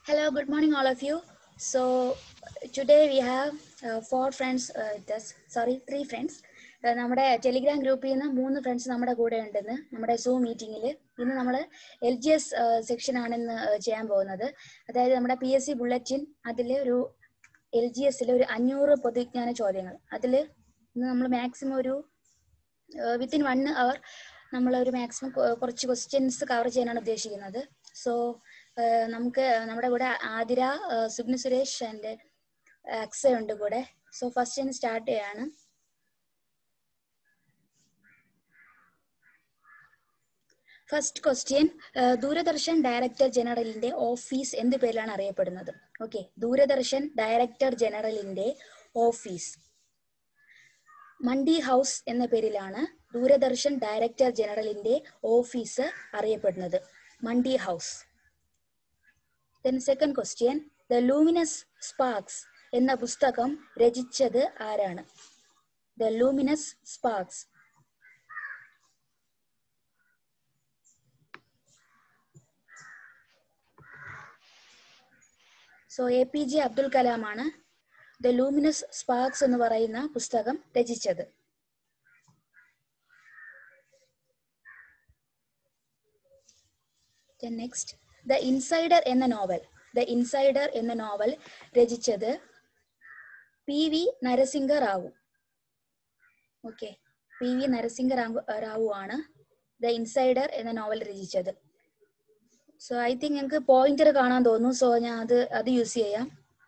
Hello, good morning, all of you. So today we have uh, four friends, uh, this, sorry, three friends. Uh, നമ്മുടെ Telegram ഗ്രൂപ്പിൽ നിന്ന് മൂന്ന് friends നമ്മുടെ കൂടെ ഉണ്ടെന്ന് നമ്മുടെ സൂ മീറ്റിംഗിൽ ഇന്ന് നമ്മൾ എൽ ജി എസ് സെക്ഷൻ ആണ് ഇന്ന് uh, ചെയ്യാൻ പോകുന്നത് അതായത് നമ്മുടെ പി എസ് സി ബുള്ളറ്റിൻ അതിൽ ഒരു എൽ ജി എസിൽ ഒരു അഞ്ഞൂറ് പൊതുവിജ്ഞാന ചോദ്യങ്ങൾ അതിൽ ഇന്ന് നമ്മൾ മാക്സിമം ഒരു വിത്തിൻ വൺ അവർ നമ്മൾ ഒരു മാക്സിമം കുറച്ച് ക്വസ്റ്റ്യൻസ് കവർ ചെയ്യാനാണ് ഉദ്ദേശിക്കുന്നത് സോ നമുക്ക് നമ്മുടെ കൂടെ ആതിര സുഗ്ന സുരേഷ് ആൻഡ് അക്സ ഉണ്ട് കൂടെ സോ ഫസ്റ്റ് സ്റ്റാർട്ട് ചെയ്യാണ് ഫസ്റ്റ് ക്വസ്റ്റ്യൻ ദൂരദർശൻ ഡയറക്ടർ ജനറലിന്റെ ഓഫീസ് എന്ത് പേരിലാണ് അറിയപ്പെടുന്നത് ഓക്കെ ദൂരദർശൻ ഡയറക്ടർ ജനറലിന്റെ ഓഫീസ് മണ്ഡി ഹൗസ് എന്ന പേരിലാണ് ദൂരദർശൻ ഡയറക്ടർ ജനറലിന്റെ ഓഫീസ് അറിയപ്പെടുന്നത് Mandi House then second question the Luminous Sparks എന്ന പുസ്തകം രചിച്ചത് ആരാണ് the Luminous Sparks so A P J Abdul കലാമാണ് ദ ലൂമിനസ് സ്പാർക്സ് എന്ന് പറയുന്ന പുസ്തകം രചിച്ചത് നെക്സ്റ്റ് ദ ഇൻസൈഡർ എന്ന നോവൽ ദ ഇൻസൈഡർ എന്ന നോവൽ രചിച്ചത് P V Narasimha Rao okay P V Narasimha Rao ആണ് ദ ഇൻസൈഡർ എന്ന നോവൽ രചിച്ചത് സോ ഐ തിങ്ക് ഞങ്ങൾക്ക് പോയിന്റർ കാണാൻ തോന്നുന്നു സോ ഞാൻ അത് അത് യൂസ് ചെയ്യാം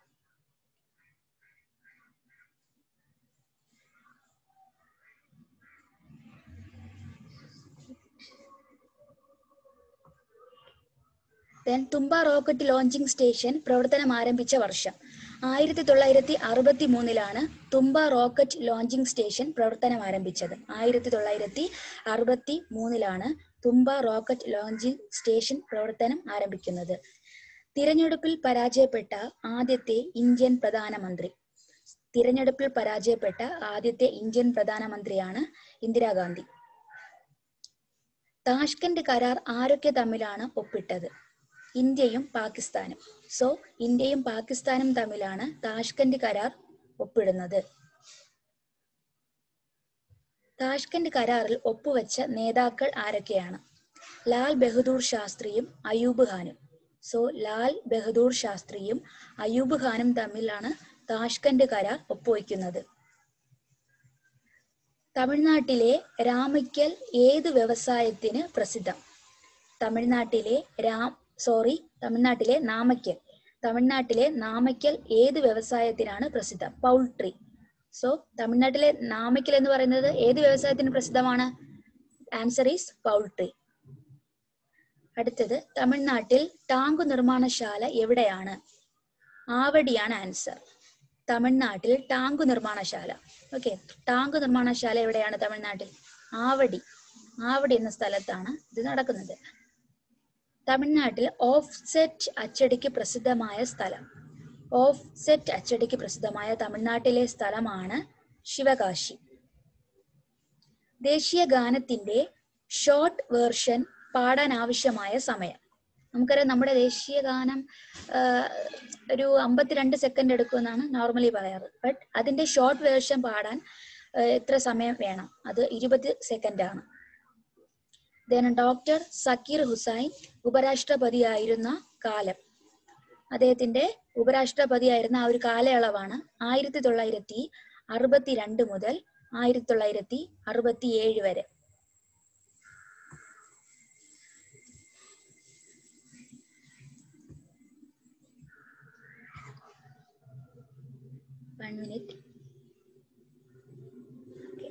then Thumba rocket launching station പ്രവർത്തനം ആരംഭിച്ച വർഷം ആയിരത്തി തൊള്ളായിരത്തി അറുപത്തി മൂന്നിലാണ് തുമ്പ റോക്കറ്റ് ലോഞ്ചിങ് സ്റ്റേഷൻ പ്രവർത്തനം ആരംഭിച്ചത് ആയിരത്തി തൊള്ളായിരത്തി അറുപത്തി മൂന്നിലാണ് തുമ്പ റോക്കറ്റ് ലോഞ്ചിങ് സ്റ്റേഷൻ പ്രവർത്തനം ആരംഭിക്കുന്നത് തിരഞ്ഞെടുപ്പിൽ പരാജയപ്പെട്ട ആദ്യത്തെ ഇന്ത്യൻ പ്രധാനമന്ത്രി തിരഞ്ഞെടുപ്പിൽ പരാജയപ്പെട്ട ആദ്യത്തെ ഇന്ത്യൻ പ്രധാനമന്ത്രിയാണ് ഇന്ദിരാഗാന്ധി താഷ്കന്റ് കരാർ ആരൊക്കെ തമ്മിലാണ് ഒപ്പിട്ടത് ഇന്ത്യയും പാകിസ്ഥാനും സോ ഇന്ത്യയും പാകിസ്ഥാനും തമ്മിലാണ് താഷ്കന്റ് കരാർ ഒപ്പിടുന്നത് താഷ്കന്റ് കരാറിൽ ഒപ്പുവെച്ച നേതാക്കൾ ആരൊക്കെയാണ് ലാൽ ബഹദൂർ ശാസ്ത്രിയും അയൂബ് ഖാനും സോ ലാൽ ബഹദൂർ ശാസ്ത്രിയും അയൂബ് ഖാനും തമ്മിലാണ് താഷ്കന്റ് കരാർ ഒപ്പുവെക്കുന്നത് തമിഴ്നാട്ടിലെ രാമയ്ക്കൽ ഏത് വ്യവസായത്തിന് പ്രസിദ്ധം തമിഴ്നാട്ടിലെ രാം സോറി തമിഴ്നാട്ടിലെ നാമയ്ക്കൽ തമിഴ്നാട്ടിലെ നാമയ്ക്കൽ ഏത് വ്യവസായത്തിനാണ് പ്രസിദ്ധം പൗൾട്രി സോ തമിഴ്നാട്ടിലെ നാമയ്ക്കൽ എന്ന് പറയുന്നത് ഏത് വ്യവസായത്തിന് പ്രസിദ്ധമാണ് ആൻസർ ഈസ് പൗൾട്രി അടുത്തത് തമിഴ്നാട്ടിൽ ടാങ്ക് നിർമ്മാണശാല എവിടെയാണ് ആവടിയാണ് ആൻസർ തമിഴ്നാട്ടിൽ ടാങ്ക് നിർമ്മാണശാല ഓക്കെ ടാങ്ക് നിർമ്മാണശാല എവിടെയാണ് തമിഴ്നാട്ടിൽ ആവടി ആവടി എന്ന സ്ഥലത്താണ് ഇത് നടക്കുന്നത് തമിഴ്നാട്ടിൽ ഓഫ് സെറ്റ് അച്ചടിക്ക് പ്രസിദ്ധമായ സ്ഥലം ഓഫ് സെറ്റ് അച്ചടിക്ക് പ്രസിദ്ധമായ തമിഴ്നാട്ടിലെ സ്ഥലമാണ് ശിവകാശി ദേശീയ ഗാനത്തിന്റെ ഷോർട്ട് വേർഷൻ പാടാൻ ആവശ്യമായ സമയം നമുക്കറിയാം നമ്മുടെ ദേശീയ ഗാനം ഒരു അമ്പത്തിരണ്ട് സെക്കൻഡ് എടുക്കുമെന്നാണ് നോർമലി പറയാറ് ബട്ട് അതിന്റെ ഷോർട്ട് വേർഷൻ പാടാൻ എത്ര സമയം വേണം അത് ഇരുപത് സെക്കൻഡ് ആണ് ദെൻ ഡോക്ടർ സക്കീർ ഹുസൈൻ ഉപരാഷ്ട്രപതിയായിരുന്ന കാലം അദ്ദേഹത്തിന്റെ ഉപരാഷ്ട്രപതിയായിരുന്ന ആ ഒരു കാലയളവാണ് ആയിരത്തി തൊള്ളായിരത്തി അറുപത്തി രണ്ട് മുതൽ ആയിരത്തി തൊള്ളായിരത്തി അറുപത്തി ഏഴ് വരെ one minute okay.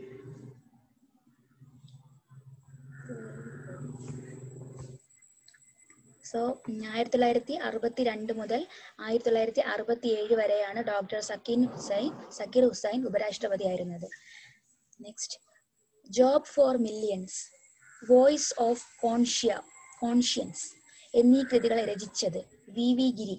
സോ ആയിരത്തി തൊള്ളായിരത്തി അറുപത്തി രണ്ട് മുതൽ ആയിരത്തി തൊള്ളായിരത്തി അറുപത്തി ഏഴ് വരെയാണ് ഡോക്ടർ സക്കീൻ ഹുസൈൻ സക്കീർ ഹുസൈൻ ഉപരാഷ്ട്രപതിയായിരുന്നത് next job for millions voice of കോൺഷ്യ കോൺഷ്യൻസ് എന്നീ കൃതികളെ രചിച്ചത് വി വി ഗിരി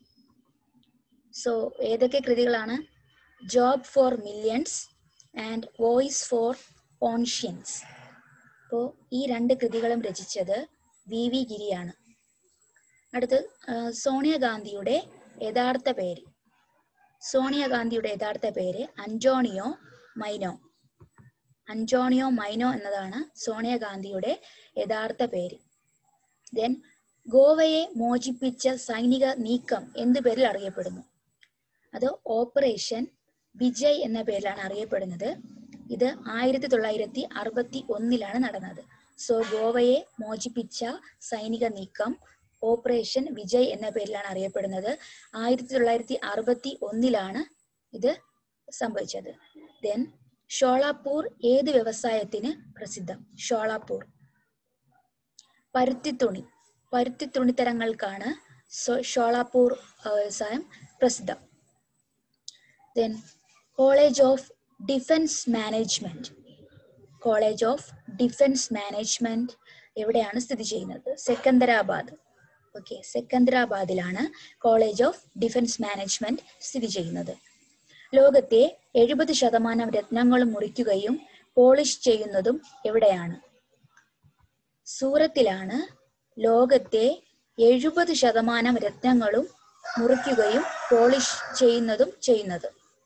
സോ ഏതൊക്കെ കൃതികളാണ് job for millions and voice for conscience അപ്പോൾ ഈ രണ്ട് കൃതികളും രചിച്ചത് വി വി ഗിരിയാണ് അടുത്ത് ആ, സോണിയാഗാന്ധിയുടെ യഥാർത്ഥ പേര് സോണിയാഗാന്ധിയുടെ യഥാർത്ഥ പേര് അന്റോണിയോ മൈനോ അന്റോണിയോ മൈനോ എന്നതാണ് സോണിയാഗാന്ധിയുടെ യഥാർത്ഥ പേര് ദെൻ ഗോവയെ മോചിപ്പിച്ച സൈനിക നീക്കം എന്ത് പേരിൽ അറിയപ്പെടുന്നു അത് ഓപ്പറേഷൻ വിജയ് എന്ന പേരിലാണ് അറിയപ്പെടുന്നത് ഇത് ആയിരത്തി തൊള്ളായിരത്തി അറുപത്തി ഒന്നിലാണ് നടന്നത് സോ ഗോവയെ മോചിപ്പിച്ച സൈനിക നീക്കം ഓപ്പറേഷൻ വിജയ് എന്ന പേരിലാണ് അറിയപ്പെടുന്നത് ആയിരത്തി തൊള്ളായിരത്തി അറുപത്തി ഒന്നിലാണ് ഇത് സംഭവിച്ചത് ദെൻ ഷോളാപ്പൂർ ഏത് വ്യവസായത്തിന് പ്രസിദ്ധം ഷോളാപ്പൂർ പരുത്തിത്തുണി പരുത്തിത്തുണിത്തരങ്ങൾക്കാണ് സോ- ഷോളാപ്പൂർ ആ, വ്യവസായം പ്രസിദ്ധം then College of Defence Management College of Defence Management എവിടെയാണ് സ്ഥിതി ചെയ്യുന്നത് സെക്കന്ദരാബാദ് ഓക്കെ സെക്കന്ദരാബാദിലാണ് കോളേജ് ഓഫ് ഡിഫൻസ് മാനേജ്മെന്റ് സ്ഥിതി ചെയ്യുന്നത് ലോകത്തെ എഴുപത് ശതമാനം രത്നങ്ങളും മുറിക്കുകയും പോളിഷ് ചെയ്യുന്നതും എവിടെയാണ് സൂറത്തിലാണ് ലോകത്തെ എഴുപത് ശതമാനം രത്നങ്ങളും മുറിക്കുകയും പോളിഷ് ചെയ്യുന്നതും ചെയ്യുന്നത്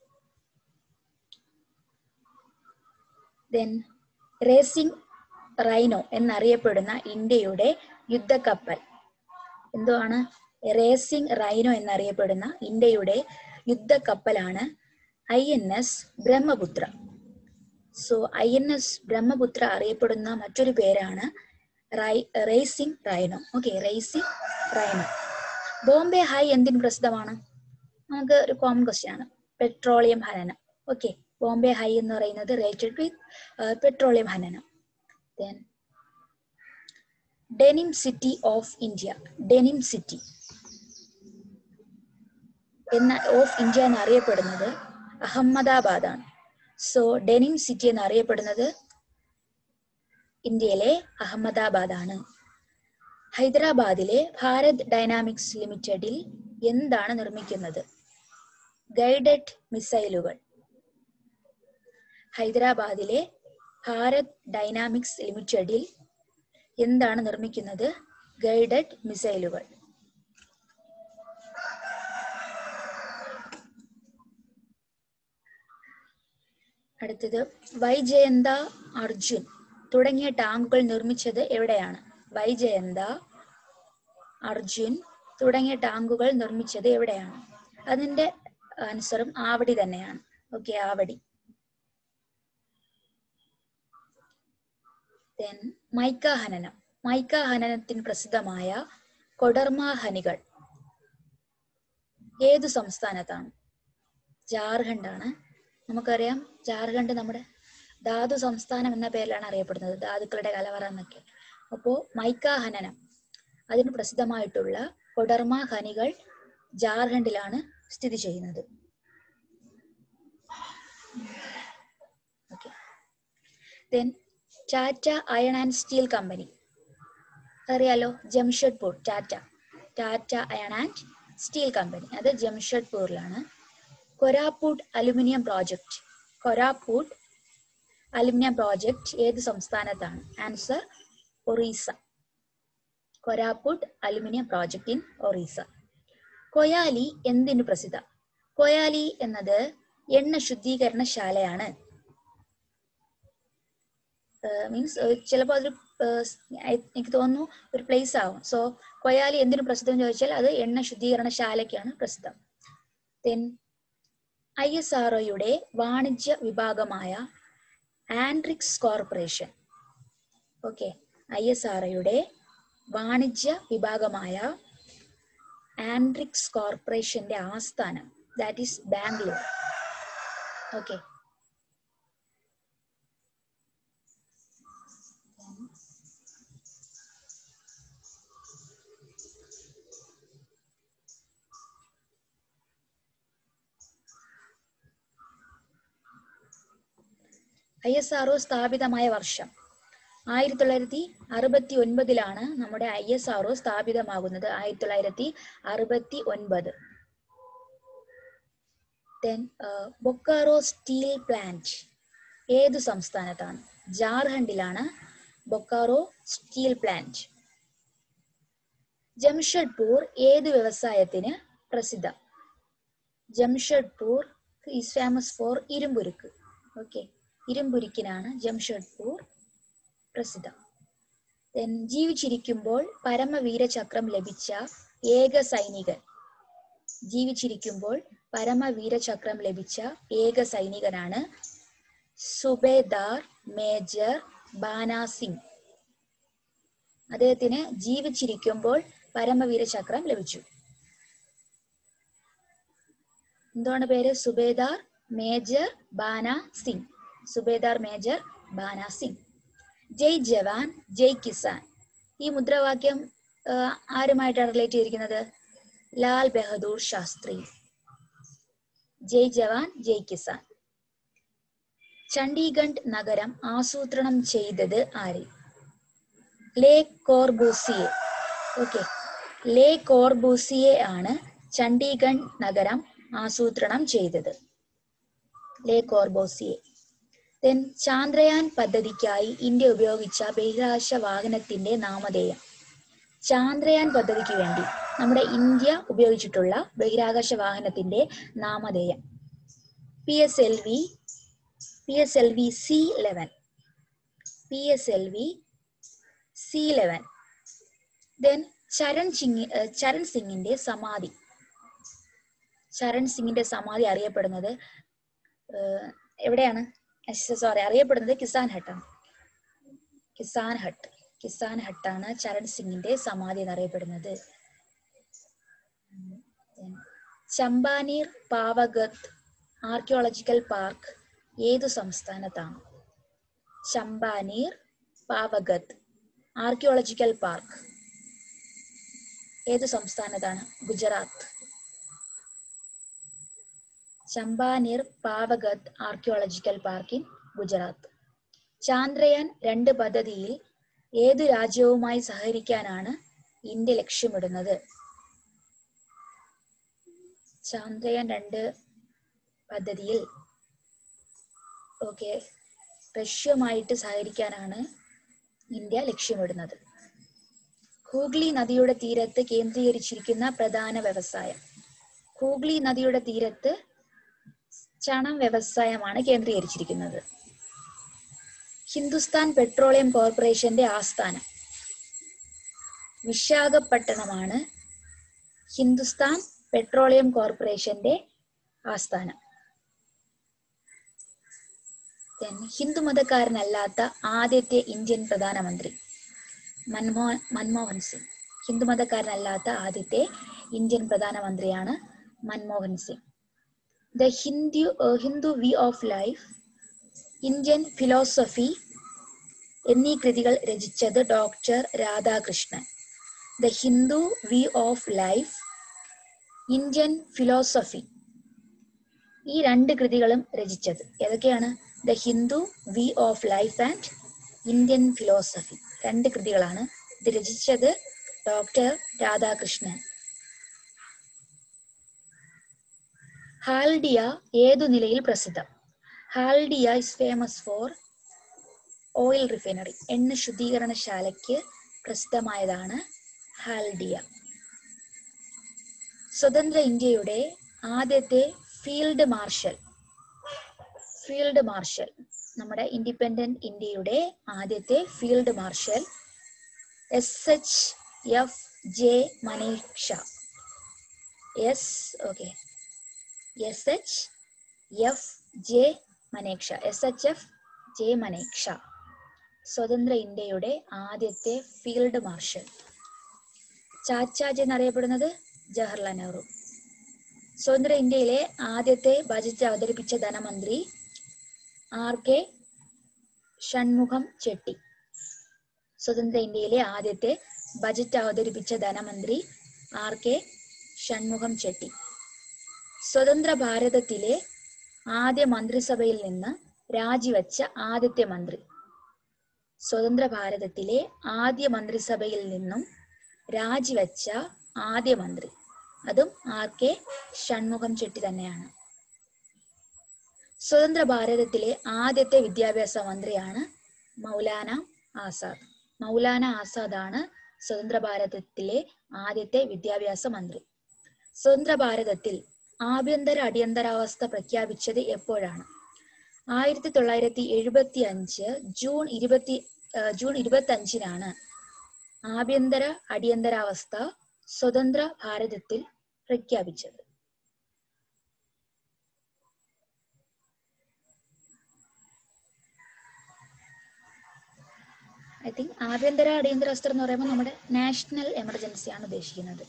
ദെൻ റേസിംഗ് റൈനോ എന്നറിയപ്പെടുന്ന ഇന്ത്യയുടെ യുദ്ധക്കപ്പൽ എന്തുവാണ് റേസിംഗ് റൈനോ എന്നറിയപ്പെടുന്ന ഇന്ത്യയുടെ യുദ്ധക്കപ്പലാണ് I N S Brahmaputra so I N S Brahmaputra അറിയപ്പെടുന്ന മറ്റൊരു പേരാണ് റൈ racing rhino okay racing rhino Bombay High എന്തിന് പ്രസിദ്ധമാണ് നമുക്ക് ഒരു കോമൺ ക്വസ്റ്റ്യൻ ആണ് പെട്രോളിയം ഖനനം ഓക്കെ ബോംബെ ഹൈ എന്ന് പറയുന്നത് റിലേറ്റഡ് വിത്ത് പെട്രോളിയം ഖനനം then denim city of India denim city എന്ന ഓഫ് ഇന്ത്യ എന്നറിയപ്പെടുന്നത് അഹമ്മദാബാദാണ് സോ ഡെനിം സിറ്റി എന്നറിയപ്പെടുന്നത് ഇന്ത്യയിലെ അഹമ്മദാബാദാണ് ഹൈദരാബാദിലെ ഭാരത് ഡൈനാമിക്സ് ലിമിറ്റഡിൽ എന്താണ് നിർമ്മിക്കുന്നത് ഗൈഡഡ് മിസൈലുകൾ ഹൈദരാബാദിലെ ഭാരത് ഡൈനാമിക്സ് ലിമിറ്റഡിൽ എന്താണ് നിർമ്മിക്കുന്നത് ഗൈഡഡ് മിസൈലുകൾ അടുത്തത് വൈജയന്ത അർജുൻ തുടങ്ങിയ ടാങ്കുകൾ നിർമ്മിച്ചത് എവിടെയാണ് വൈജയന്ത അർജുൻ തുടങ്ങിയ ടാങ്കുകൾ നിർമ്മിച്ചത് എവിടെയാണ് അതിന്റെ ആൻസറും ആവടി തന്നെയാണ് ഓക്കെ ആവടി ദെൻ മൈക്ക ഹനനം മൈക്ക ഹനനത്തിന് പ്രസിദ്ധമായ കൊഡർമ ഖനികൾ ഏതു സംസ്ഥാനത്താണ് ജാർഖണ്ഡ് ആണ് നമുക്കറിയാം ജാർഖണ്ഡ് നമ്മുടെ ധാതു സംസ്ഥാനം എന്ന പേരിലാണ് അറിയപ്പെടുന്നത് ധാതുക്കളുടെ കലവറ എന്നൊക്കെ അപ്പോ മൈക്ക ഹനനം അതിന് പ്രസിദ്ധമായിട്ടുള്ള കൊഡർമ ഖനികൾ ജാർഖണ്ഡിലാണ് സ്ഥിതി ചെയ്യുന്നത് okay then Tata iron and steel company അറിയാലോ Jamshedpur Tata Tata iron and steel company അത് ജംഷഡ്പൂരിലാണ് Koraput aluminium project Koraput aluminium project ഏത് സംസ്ഥാനത്താണ് answer Orissa Koraput aluminium project in Orissa Koyali എന്തിനു പ്രസിദ്ധ കൊയാലി എന്നത് എണ്ണ ശുദ്ധീകരണശാലയാണ് മീൻസ് ചിലപ്പോൾ അതൊരു ഏഹ്, എനിക്ക് തോന്നുന്നു ഒരു പ്ലേസ് ആവും സോ കൊയാലി എന്തിനു പ്രസിദ്ധം എന്ന് ചോദിച്ചാൽ അത് എണ്ണ ശുദ്ധീകരണശാലയ്ക്കാണ് പ്രസിദ്ധം ദെൻ ഐ എസ് ആർ ഒയുടെ വാണിജ്യ വിഭാഗമായ Antrix Corporation okay I S R ഒയുടെ വാണിജ്യ വിഭാഗമായ ആൻഡ്രിക്സ് കോർപ്പറേഷന്റെ ആസ്ഥാനം that is Bangalore okay I S R സ്ഥാപിതമായ വർഷം ആയിരത്തി തൊള്ളായിരത്തി അറുപത്തി ഒൻപതിലാണ് നമ്മുടെ ഐ എസ് ആർ സ്ഥാപിതമാകുന്നത് ആയിരത്തി തൊള്ളായിരത്തി അറുപത്തി ഒൻപത് ദെൻ ബൊക്കാറോ സ്റ്റീൽ പ്ലാന്റ് ഏത് സംസ്ഥാനത്താണ് ജാർഖണ്ഡിലാണ് ബൊക്കാറോ സ്റ്റീൽ പ്ലാന്റ് ജംഷഡ്പൂർ ഏത് വ്യവസായത്തിന് പ്രസിദ്ധം ജംഷഡ്പൂർ ഈസ് ഫേമസ് ഫോർ ഇരുമ്പുരുക്ക് ഓക്കെ ഇരുമ്പുരുക്കിനാണ് ജംഷഡ്പൂർ പ്രസിദ്ധം Then ജീവിച്ചിരിക്കുമ്പോൾ പരമവീരചക്രം ലഭിച്ച ഏക സൈനികൻ ജീവിച്ചിരിക്കുമ്പോൾ പരമവീരചക്രം ലഭിച്ച ഏക സൈനികനാണ് സുബേദാർ മേജർ ബാന സിംഗ് അദ്ദേഹത്തിന് ജീവിച്ചിരിക്കുമ്പോൾ പരമവീരചക്രം ലഭിച്ചു എന്താണ് പേര് സുബേദാർ മേജർ ബാന സിംഗ് സുബേദാർ മേജർ ബാന സിംഗ് ജയ് ജവാൻ ജയ് കിസാൻ ഈ മുദ്രാവാക്യം ആ, ആരുമായിട്ടാണ് റിലേറ്റ് ചെയ്തിരിക്കുന്നത് ലാൽ ബഹദൂർ ശാസ്ത്രി ജയ് ജവാൻ ജയ് കിസാൻ ചണ്ഡീഗഡ് നഗരം ആസൂത്രണം ചെയ്തത് ആര് ലേ കോർബൂസിയെ ഓക്കെ ലേ കോർബൂസിയെ ആണ് ചണ്ഡീഗഡ് നഗരം ആസൂത്രണം ചെയ്തത് ലേ കോർബോസിയെ ദെൻ ചാന്ദ്രയാൻ പദ്ധതിക്കായി ഇന്ത്യ ഉപയോഗിച്ച ബഹിരാകാശ വാഹനത്തിന്റെ നാമധേയം ചാന്ദ്രയാൻ പദ്ധതിക്ക് വേണ്ടി നമ്മുടെ ഇന്ത്യ ഉപയോഗിച്ചിട്ടുള്ള ബഹിരാകാശ വാഹനത്തിന്റെ നാമധേയം P S L V P S L V C eleven P S L V C eleven then Charan Singh ഏഹ് ചരൺ സിംഗിന്റെ സമാധി ചരൺ സിംഗിന്റെ സമാധി അറിയപ്പെടുന്നത് ഏഹ് എവിടെയാണ് സോറി അറിയപ്പെടുന്നത് കിസാൻ ഹട്ടാണ് കിസാൻ ഹട്ട് കിസാൻ ഹട്ടാണ് ചരൺ സിംഗിന്റെ സമാധി എന്നറിയപ്പെടുന്നത് Then Champaner Pavagadh archaeological park ഏതു സംസ്ഥാനത്താണ് ചമ്പാനീർ പാവഗത് ആർക്കിയോളജിക്കൽ പാർക്ക് ഏത് സംസ്ഥാനത്താണ് Gujarat Champaner Pavagadh archaeological park in Gujarat Chandrayaan രണ്ട് പദ്ധതിയിൽ ഏതു രാജ്യവുമായി സഹകരിക്കാനാണ് ഇന്ത്യ ലക്ഷ്യമിടുന്നത് ചാന്ദ്രയാൻ രണ്ട് പദ്ധതിയിൽ ഓക്കെ റഷ്യയുമായിട്ട് സഹകരിക്കാനാണ് ഇന്ത്യ ലക്ഷ്യമിടുന്നത് ഹൂഗ്ലി നദിയുടെ തീരത്ത് കേന്ദ്രീകരിച്ചിരിക്കുന്ന പ്രധാന വ്യവസായം ഹൂഗ്ലി നദിയുടെ തീരത്ത് ചണം വ്യവസായമാണ് കേന്ദ്രീകരിച്ചിരിക്കുന്നത് ഹിന്ദുസ്ഥാൻ പെട്രോളിയം കോർപ്പറേഷന്റെ ആസ്ഥാനം വിശാഖപട്ടണമാണ് ഹിന്ദുസ്ഥാൻ പെട്രോളിയം കോർപ്പറേഷന്റെ ആസ്ഥാനം Then ഹിന്ദുമതക്കാരനല്ലാത്ത ആദ്യത്തെ ഇന്ത്യൻ പ്രധാനമന്ത്രി മൻമോ മൻമോഹൻ സിംഗ് ഹിന്ദുമതക്കാരനല്ലാത്ത ആദ്യത്തെ ഇന്ത്യൻ പ്രധാനമന്ത്രിയാണ് Manmohan Singh the Hindu Hindu view of life Indian philosophy എന്നീ കൃതികൾ രചിച്ചത് doctor Radhakrishnan the Hindu view of life Indian philosophy ഈ രണ്ട് കൃതികളും രചിച്ചത് ഏതൊക്കെയാണ് the Hindu view of life and Indian philosophy രണ്ട് കൃതികളാണ് ഇത് രചിച്ചത് ഡോക്ടർ രാധാകൃഷ്ണൻ ഹാൽഡിയ ഏതു നിലയിൽ പ്രസിദ്ധം Haldia is famous for oil refinery എണ്ണ ശുദ്ധീകരണശാലയ്ക്ക് പ്രസിദ്ധമായതാണ് ഹാൽഡിയ സ്വതന്ത്ര ഇന്ത്യയുടെ ആദ്യത്തെ ഫീൽഡ് മാർഷൽ ഫീൽഡ് മാർഷൽ നമ്മുടെ ഇൻഡിപെൻഡന്റ് ഇന്ത്യയുടെ ആദ്യത്തെ field marshal S H F J Manekshaw yes okay S H F J Manekshaw S H F J Manekshaw സ്വതന്ത്ര ഇന്ത്യയുടെ ആദ്യത്തെ ഫീൽഡ് മാർഷൽ ചാച്ചാജി എന്നറിയപ്പെടുന്നത് ജവഹർലാൽ നെഹ്റു സ്വതന്ത്ര ഇന്ത്യയിലെ ആദ്യത്തെ ബജറ്റ് അവതരിപ്പിച്ച ധനമന്ത്രി ആർ കെ ഷൺമുഖം ചെട്ടി സ്വതന്ത്ര ഇന്ത്യയിലെ ആദ്യത്തെ ബജറ്റ് അവതരിപ്പിച്ച ധനമന്ത്രി ആർ കെ ഷൺമുഖം ചെട്ടി സ്വതന്ത്ര ഭാരതത്തിലെ ആദ്യ മന്ത്രിസഭയിൽ നിന്ന് രാജിവെച്ച ആദ്യത്തെ മന്ത്രി സ്വതന്ത്ര ഭാരതത്തിലെ ആദ്യ മന്ത്രിസഭയിൽ നിന്നും രാജിവെച്ച ആദ്യ മന്ത്രി അതും ആർ കെ ഷൺമുഖം ചെട്ടി തന്നെയാണ് സ്വതന്ത്ര ഭാരതത്തിലെ ആദ്യത്തെ വിദ്യാഭ്യാസ മന്ത്രിയാണ് മൗലാന ആസാദ് മൗലാന ആസാദ് ആണ് സ്വതന്ത്ര ഭാരതത്തിലെ ആദ്യത്തെ വിദ്യാഭ്യാസ മന്ത്രി സ്വതന്ത്ര ഭാരതത്തിൽ ആഭ്യന്തര അടിയന്തരാവസ്ഥ പ്രഖ്യാപിച്ചത് എപ്പോഴാണ് ആയിരത്തി തൊള്ളായിരത്തി എഴുപത്തി അഞ്ച് ജൂൺ ഇരുപത്തി ജൂൺ ഇരുപത്തി അഞ്ചിനാണ് ആഭ്യന്തര അടിയന്തരാവസ്ഥ സ്വതന്ത്ര ഭാരതത്തിൽ പ്രഖ്യാപിച്ചത് ഐ തിങ്ക് ആഭ്യന്തര അടിയന്തരാവസ്ഥ എന്ന് പറയുമ്പോൾ നമ്മുടെ നാഷണൽ എമർജൻസി ആണ് ഉദ്ദേശിക്കുന്നത്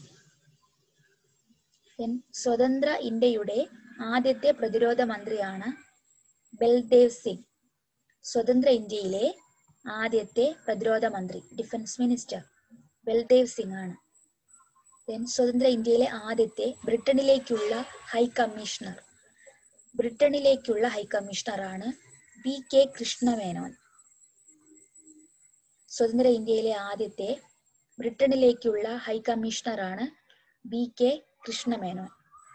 Then സ്വതന്ത്ര ഇന്ത്യയുടെ ആദ്യത്തെ പ്രതിരോധ മന്ത്രിയാണ് ബൽദേവ് സിംഗ് സ്വതന്ത്ര ഇന്ത്യയിലെ ആദ്യത്തെ പ്രതിരോധ മന്ത്രി ഡിഫൻസ് മിനിസ്റ്റർ ബൽദേവ് സിംഗ് ആണ് ദെൻ സ്വതന്ത്ര ഇന്ത്യയിലെ ആദ്യത്തെ ബ്രിട്ടനിലേക്കുള്ള ഹൈ കമ്മീഷണർ ബ്രിട്ടനിലേക്കുള്ള ഹൈ കമ്മീഷണറാണ് ബി കെ കൃഷ്ണമേനോൻ സ്വതന്ത്ര ഇന്ത്യയിലെ ആദ്യത്തെ ബ്രിട്ടനിലേക്കുള്ള ഹൈ കമ്മീഷണറാണ് ബി കെ കൃഷ്ണമേനോൻ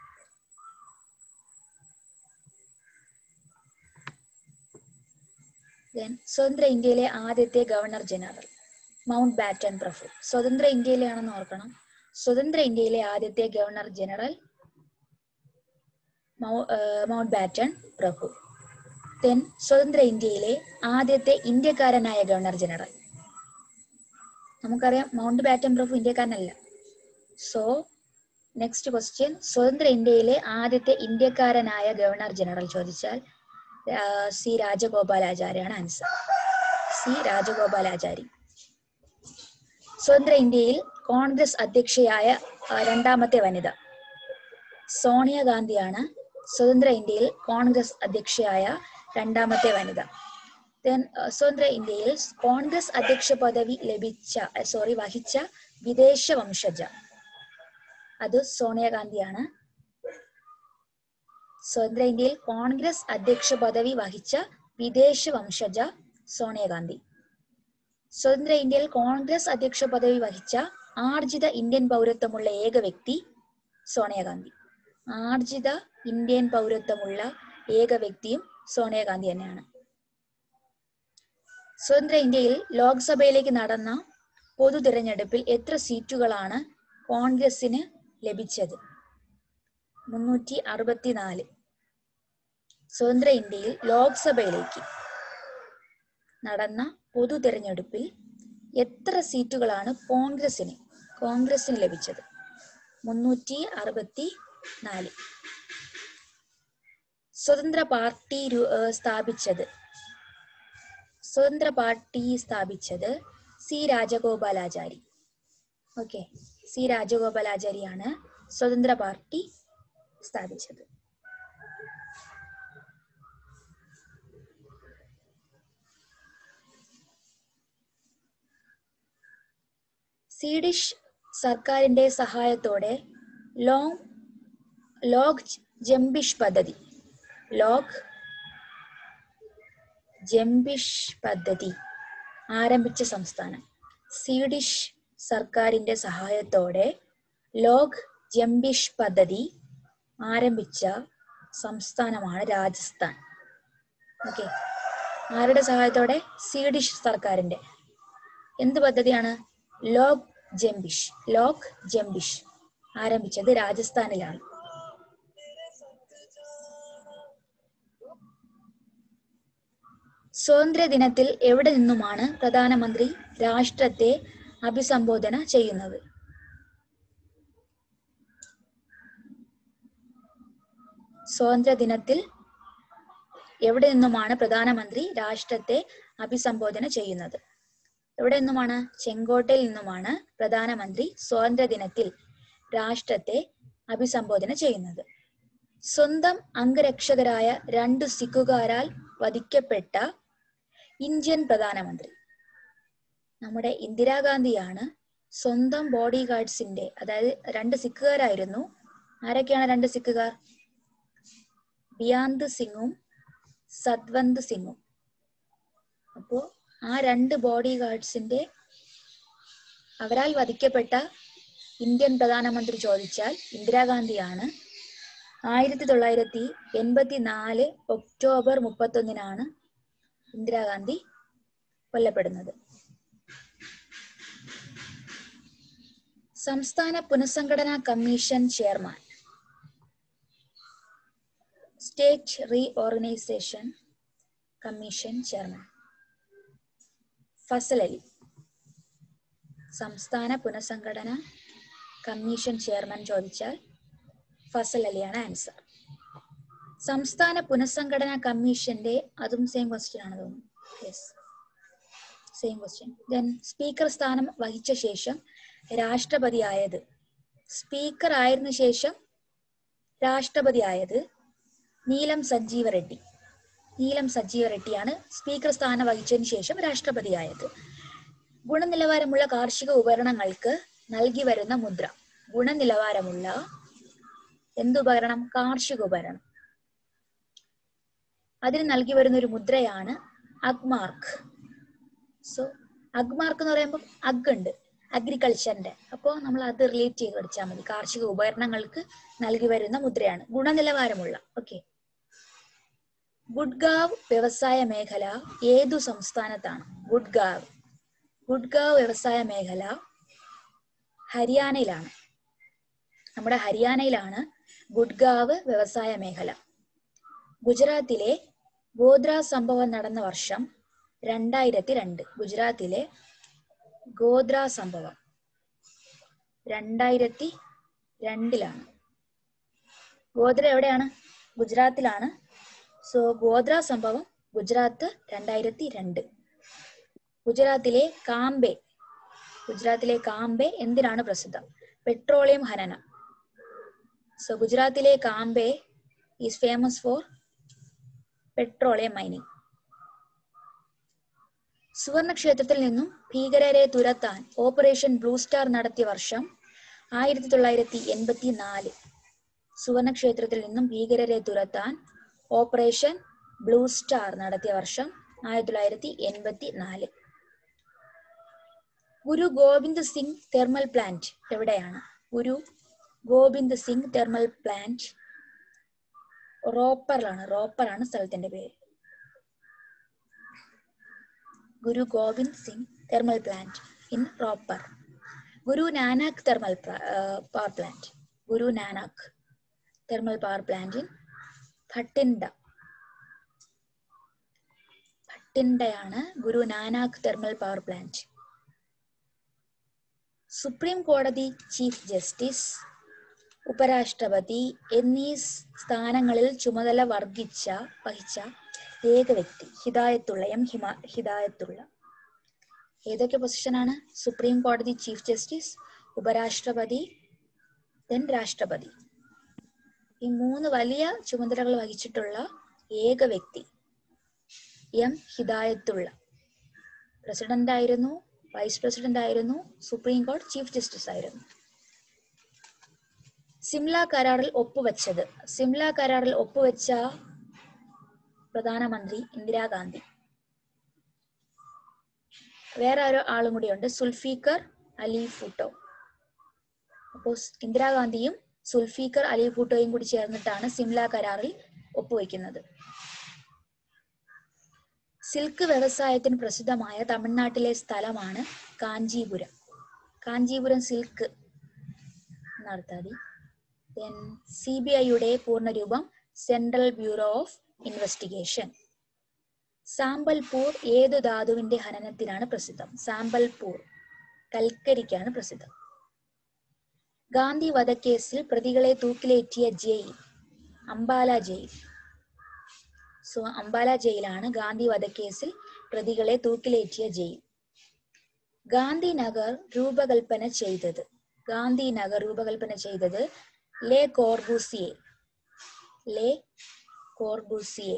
ദെൻ സ്വതന്ത്ര ഇന്ത്യയിലെ ആദ്യത്തെ ഗവർണർ ജനറൽ മൗണ്ട് ബാറ്റൻ പ്രഭു സ്വതന്ത്ര ഇന്ത്യയിലാണെന്ന് ഓർക്കണം സ്വതന്ത്ര ഇന്ത്യയിലെ ആദ്യത്തെ ഗവർണർ ജനറൽ മൗണ്ട് ബാറ്റൺ പ്രഭു ദെൻ സ്വതന്ത്ര ഇന്ത്യയിലെ ആദ്യത്തെ ഇന്ത്യക്കാരനായ ഗവർണർ ജനറൽ നമുക്കറിയാം മൗണ്ട് ബാറ്റൺ പ്രഭു ഇന്ത്യക്കാരനല്ല സോ നെക്സ്റ്റ് ക്വസ്റ്റ്യൻ സ്വതന്ത്ര ഇന്ത്യയിലെ ആദ്യത്തെ ഇന്ത്യക്കാരനായ ഗവർണർ ജനറൽ ചോദിച്ചാൽ സി രാജഗോപാലാചാര്യാണ് ആൻസർ സി രാജഗോപാലാചാരി സ്വതന്ത്ര ഇന്ത്യയിൽ കോൺഗ്രസ് അധ്യക്ഷയായ രണ്ടാമത്തെ വനിത സോണിയാഗാന്ധിയാണ് സ്വതന്ത്ര ഇന്ത്യയിൽ കോൺഗ്രസ് അധ്യക്ഷയായ രണ്ടാമത്തെ വനിത ദെൻ സ്വതന്ത്ര ഇന്ത്യയിൽ കോൺഗ്രസ് അധ്യക്ഷ പദവി ലഭിച്ച സോറി വഹിച്ച വിദേശ വംശജ അത് സോണിയാഗാന്ധിയാണ് സ്വതന്ത്ര ഇന്ത്യയിൽ കോൺഗ്രസ് അധ്യക്ഷ പദവി വഹിച്ച വിദേശ വംശജ സോണിയാഗാന്ധി സ്വതന്ത്ര ഇന്ത്യയിൽ കോൺഗ്രസ് അധ്യക്ഷ പദവി വഹിച്ച ആർജിത ഇന്ത്യൻ പൗരത്വമുള്ള ഏക വ്യക്തി സോണിയാഗാന്ധി ആർജിത ഇന്ത്യൻ പൗരത്വമുള്ള ഏക വ്യക്തിയും സോണിയാഗാന്ധി തന്നെയാണ് സ്വതന്ത്ര ഇന്ത്യയിൽ ലോക്സഭയിലേക്ക് നടന്ന പൊതു തിരഞ്ഞെടുപ്പിൽ എത്ര സീറ്റുകളാണ് കോൺഗ്രസിന് ലഭിച്ചത് മുന്നൂറ്റി അറുപത്തിനാല് സ്വതന്ത്ര ഇന്ത്യയിൽ ലോക്സഭയിലേക്ക് നടന്ന പൊതു തിരഞ്ഞെടുപ്പിൽ എത്ര സീറ്റുകളാണ് കോൺഗ്രസിന് കോൺഗ്രസിന് ലഭിച്ചത് മുന്നൂറ്റി അറുപത്തി നാല് സ്വതന്ത്ര പാർട്ടി സ്ഥാപിച്ചത് സ്വതന്ത്ര പാർട്ടി സ്ഥാപിച്ചത് സി രാജഗോപാലാചാരി ഓക്കെ സി രാജഗോപാലാചാരിയാണ് സ്വതന്ത്ര പാർട്ടി സ്ഥാപിച്ചത് സ്വീഡിഷ് സർക്കാരിന്റെ സഹായത്തോടെ ലോങ് ലോക് ജംബിഷ് പദ്ധതി ലോക് ജംബിഷ് പദ്ധതി ആരംഭിച്ച സംസ്ഥാനം സ്വീഡിഷ് സർക്കാരിന്റെ സഹായത്തോടെ ലോക് ജംബിഷ് പദ്ധതി ആരംഭിച്ച സംസ്ഥാനമാണ് രാജസ്ഥാൻ ഓക്കെ ആരുടെ സഹായത്തോടെ സ്വീഡിഷ് സർക്കാരിന്റെ എന്ത് പദ്ധതിയാണ് ലോക് ജംബിഷ് ലോക് ജംബിഷ് ആരംഭിച്ചത് രാജസ്ഥാനിലാണ് സ്വാതന്ത്ര്യ ദിനത്തിൽ എവിടെ നിന്നുമാണ് പ്രധാനമന്ത്രി രാഷ്ട്രത്തെ അഭിസംബോധന ചെയ്യുന്നത് സ്വാതന്ത്ര്യ ദിനത്തിൽ എവിടെ നിന്നുമാണ് പ്രധാനമന്ത്രി രാഷ്ട്രത്തെ അഭിസംബോധന ചെയ്യുന്നത് എവിടെ നിന്നുമാണ് ചെങ്കോട്ടയിൽ നിന്നുമാണ് പ്രധാനമന്ത്രി സ്വാതന്ത്ര്യ ദിനത്തിൽ രാഷ്ട്രത്തെ അഭിസംബോധന ചെയ്യുന്നത് സ്വന്തം അംഗരക്ഷകരായ രണ്ടു സിഖുകാരാൽ വധിക്കപ്പെട്ട ഇന്ത്യൻ പ്രധാനമന്ത്രി നമ്മുടെ ഇന്ദിരാഗാന്ധിയാണ് സ്വന്തം ബോഡി ഗാർഡ്സിന്റെ അതായത് രണ്ട് സിഖുകാരായിരുന്നു ആരൊക്കെയാണ് രണ്ട് സിഖുകാർ ബിയാന്ത് സിംഗും സത്വന്ത് സിംഗും അപ്പോ ആ രണ്ട് ബോഡി ഗാർഡ്സിന്റെ അവരാൽ വധിക്കപ്പെട്ട ഇന്ത്യൻ പ്രധാനമന്ത്രി ചോദിച്ചാൽ ഇന്ദിരാഗാന്ധിയാണ് ആയിരത്തി തൊള്ളായിരത്തി എൺപത്തി നാല് ഒക്ടോബർ മുപ്പത്തൊന്നിനാണ് ഇന്ദിരാഗാന്ധി കൊല്ലപ്പെടുന്നത് സംസ്ഥാന പുനഃസംഘടനാ commission chairman state reorganisation commission chairman Fazal Ali സംസ്ഥാന പുനഃസംഘടന കമ്മീഷൻ ചെയർമാൻ ചോദിച്ചാൽ ഫസൽ അലിയാണ് ആൻസർ സംസ്ഥാന പുനഃസംഘടനാ കമ്മീഷന്റെ അതും സെയിം ക്വസ്റ്റ്യൻ ആണ് തോന്നുന്നു yes same question then speaker സ്ഥാനം വഹിച്ച ശേഷം രാഷ്ട്രപതി ആയത് സ്പീക്കർ ആയിരുന്ന ശേഷം രാഷ്ട്രപതി ആയത് നീലം സഞ്ജീവ റെഡ്ഡി നീലം സഞ്ജീവ റെഡ്ഡിയാണ് സ്പീക്കർ സ്ഥാനം വഹിച്ചതിന് ശേഷം രാഷ്ട്രപതിയായത് ഗുണനിലവാരമുള്ള കാർഷിക ഉപകരണങ്ങൾക്ക് നൽകി വരുന്ന മുദ്ര ഗുണനിലവാരമുള്ള എന്തുപകരണം കാർഷിക ഉപകരണം അതിന് നൽകി വരുന്ന ഒരു മുദ്രയാണ് അഗ്മാർക്ക് സോ അഗ്മാർക്ക് എന്ന് പറയുമ്പോൾ അഗ് ഉണ്ട് അഗ്രികൾച്ചറിന്റെ അപ്പോൾ നമ്മൾ അത് റിലേറ്റ് ചെയ്ത് പഠിച്ചാൽ മതി കാർഷിക ഉപകരണങ്ങൾക്ക് നൽകി വരുന്ന മുദ്രയാണ് ഗുണനിലവാരമുള്ള ഓക്കെ ഗുഡ്ഗാവ് വ്യവസായ മേഖല ഏതു സംസ്ഥാനത്താണ് ഗുഡ്ഗാവ് ഗുഡ്ഗാവ് വ്യവസായ മേഖല ഹരിയാനയിലാണ് നമ്മുടെ ഹരിയാനയിലാണ് ഗുഡ്ഗാവ് വ്യവസായ മേഖല ഗുജറാത്തിലെ ഗോദ്ര സംഭവം നടന്ന വർഷം രണ്ടായിരത്തി രണ്ട് ഗുജറാത്തിലെ ഗോദ്ര സംഭവം രണ്ടായിരത്തി രണ്ടിലാണ് ഗോദ്ര എവിടെയാണ് ഗുജറാത്തിലാണ് സോ ഗോദ്ര സംഭവം ഗുജറാത്ത് രണ്ടായിരത്തി രണ്ട് ഗുജറാത്തിലെ കാംബെ ഗുജറാത്തിലെ കാംബെ എന്തിനാണ് പ്രസിദ്ധം പെട്രോളിയം ഖനനം സോ ഗുജറാത്തിലെ Cambay is famous for petroleum mining സുവർണക്ഷേത്രത്തിൽ നിന്നും ഭീകരരെ തുരത്താൻ ഓപ്പറേഷൻ ബ്ലൂ സ്റ്റാർ നടത്തിയ വർഷം ആയിരത്തി തൊള്ളായിരത്തി എൺപത്തി നാല് സുവർണക്ഷേത്രത്തിൽ നിന്നും ഭീകരരെ തുരത്താൻ ഓപ്പറേഷൻ ബ്ലൂ സ്റ്റാർ നടത്തിയ വർഷം ആയിരത്തി തൊള്ളായിരത്തി എൺപത്തി നാല് ഗുരു ഗോവിന്ദ് സിംഗ് തെർമൽ പ്ലാന്റ് എവിടെയാണ് ഗുരു ഗോവിന്ദ് സിംഗ് തെർമൽ പ്ലാന്റ് റോപ്പറിലാണ് റോപ്പറാണ് സ്ഥലത്തിന്റെ പേര് Guru Gobind Singh thermal plant in Ropar Guru Nanak thermal power plant Guru Nanak thermal power plant in Bathinda ഭട്ടിൻഡയാണ് Guru Nanak thermal power plant supreme കോടതി ചീഫ് ജസ്റ്റിസ് ഉപരാഷ്ട്രപതി എന്നീ സ്ഥാനങ്ങളിൽ ചുമതല വർഗിച്ച വഹിച്ച ഏക വ്യക്തി ഹിദായത്തുള്ള എം ഹിമ ഹിദായത്തുള്ള ഏതൊക്കെ പൊസിഷനാണ് സുപ്രീം കോടതി ചീഫ് ജസ്റ്റിസ് ഉപരാഷ്ട്രപതി ദെൻ രാഷ്ട്രപതി ഈ മൂന്ന് വലിയ ചുമതലകൾ വഹിച്ചിട്ടുള്ള ഏക വ്യക്തി എം ഹിദായത്തുള്ള പ്രസിഡന്റ് ആയിരുന്നു വൈസ് പ്രസിഡന്റ് ആയിരുന്നു സുപ്രീം കോടതി ചീഫ് ജസ്റ്റിസ് ആയിരുന്നു സിംല കരാറിൽ ഒപ്പുവെച്ചത് സിംല കരാറിൽ ഒപ്പുവെച്ച പ്രധാനമന്ത്രി ഇന്ദിരാഗാന്ധി വേറെ ഒരു ആളും കൂടിയുണ്ട് സുൽഫീഖർ അലി ഫുട്ടോ അപ്പോൾ ഇന്ദിരാഗാന്ധിയും സുൽഫീഖർ അലി ഫുട്ടോയും കൂടി ചേർന്നിട്ടാണ് സിംല കരാറിൽ ഒപ്പുവെക്കുന്നത് സിൽക്ക് വ്യവസായത്തിന് പ്രസിദ്ധമായ തമിഴ്നാട്ടിലെ സ്ഥലമാണ് കാഞ്ചീപുരം കാഞ്ചീപുരം സിൽക്ക് നടത്താതി ദെൻ സി ബി ഐയുടെ പൂർണ്ണരൂപം central bureau of investigation Sambalpur ഏതു ധാതുവിന്റെ ഖനനത്തിനാണ് പ്രസിദ്ധം സാമ്പൽപൂർ കൽക്കരിക്കാണ് പ്രസിദ്ധം ഗാന്ധി വധക്കേസിൽ പ്രതികളെ തൂക്കിലേറ്റിയ jail Ambala jail so Ambala ജയിലാണ് ഗാന്ധി വധക്കേസിൽ പ്രതികളെ തൂക്കിലേറ്റിയ ജയിൽ ഗാന്ധിനഗർ രൂപകൽപ്പന ചെയ്തത് ഗാന്ധിനഗർ രൂപകൽപ്പന ചെയ്തത് ലേ കോർബൂസിയെ ലേ കോർബൂസിയെ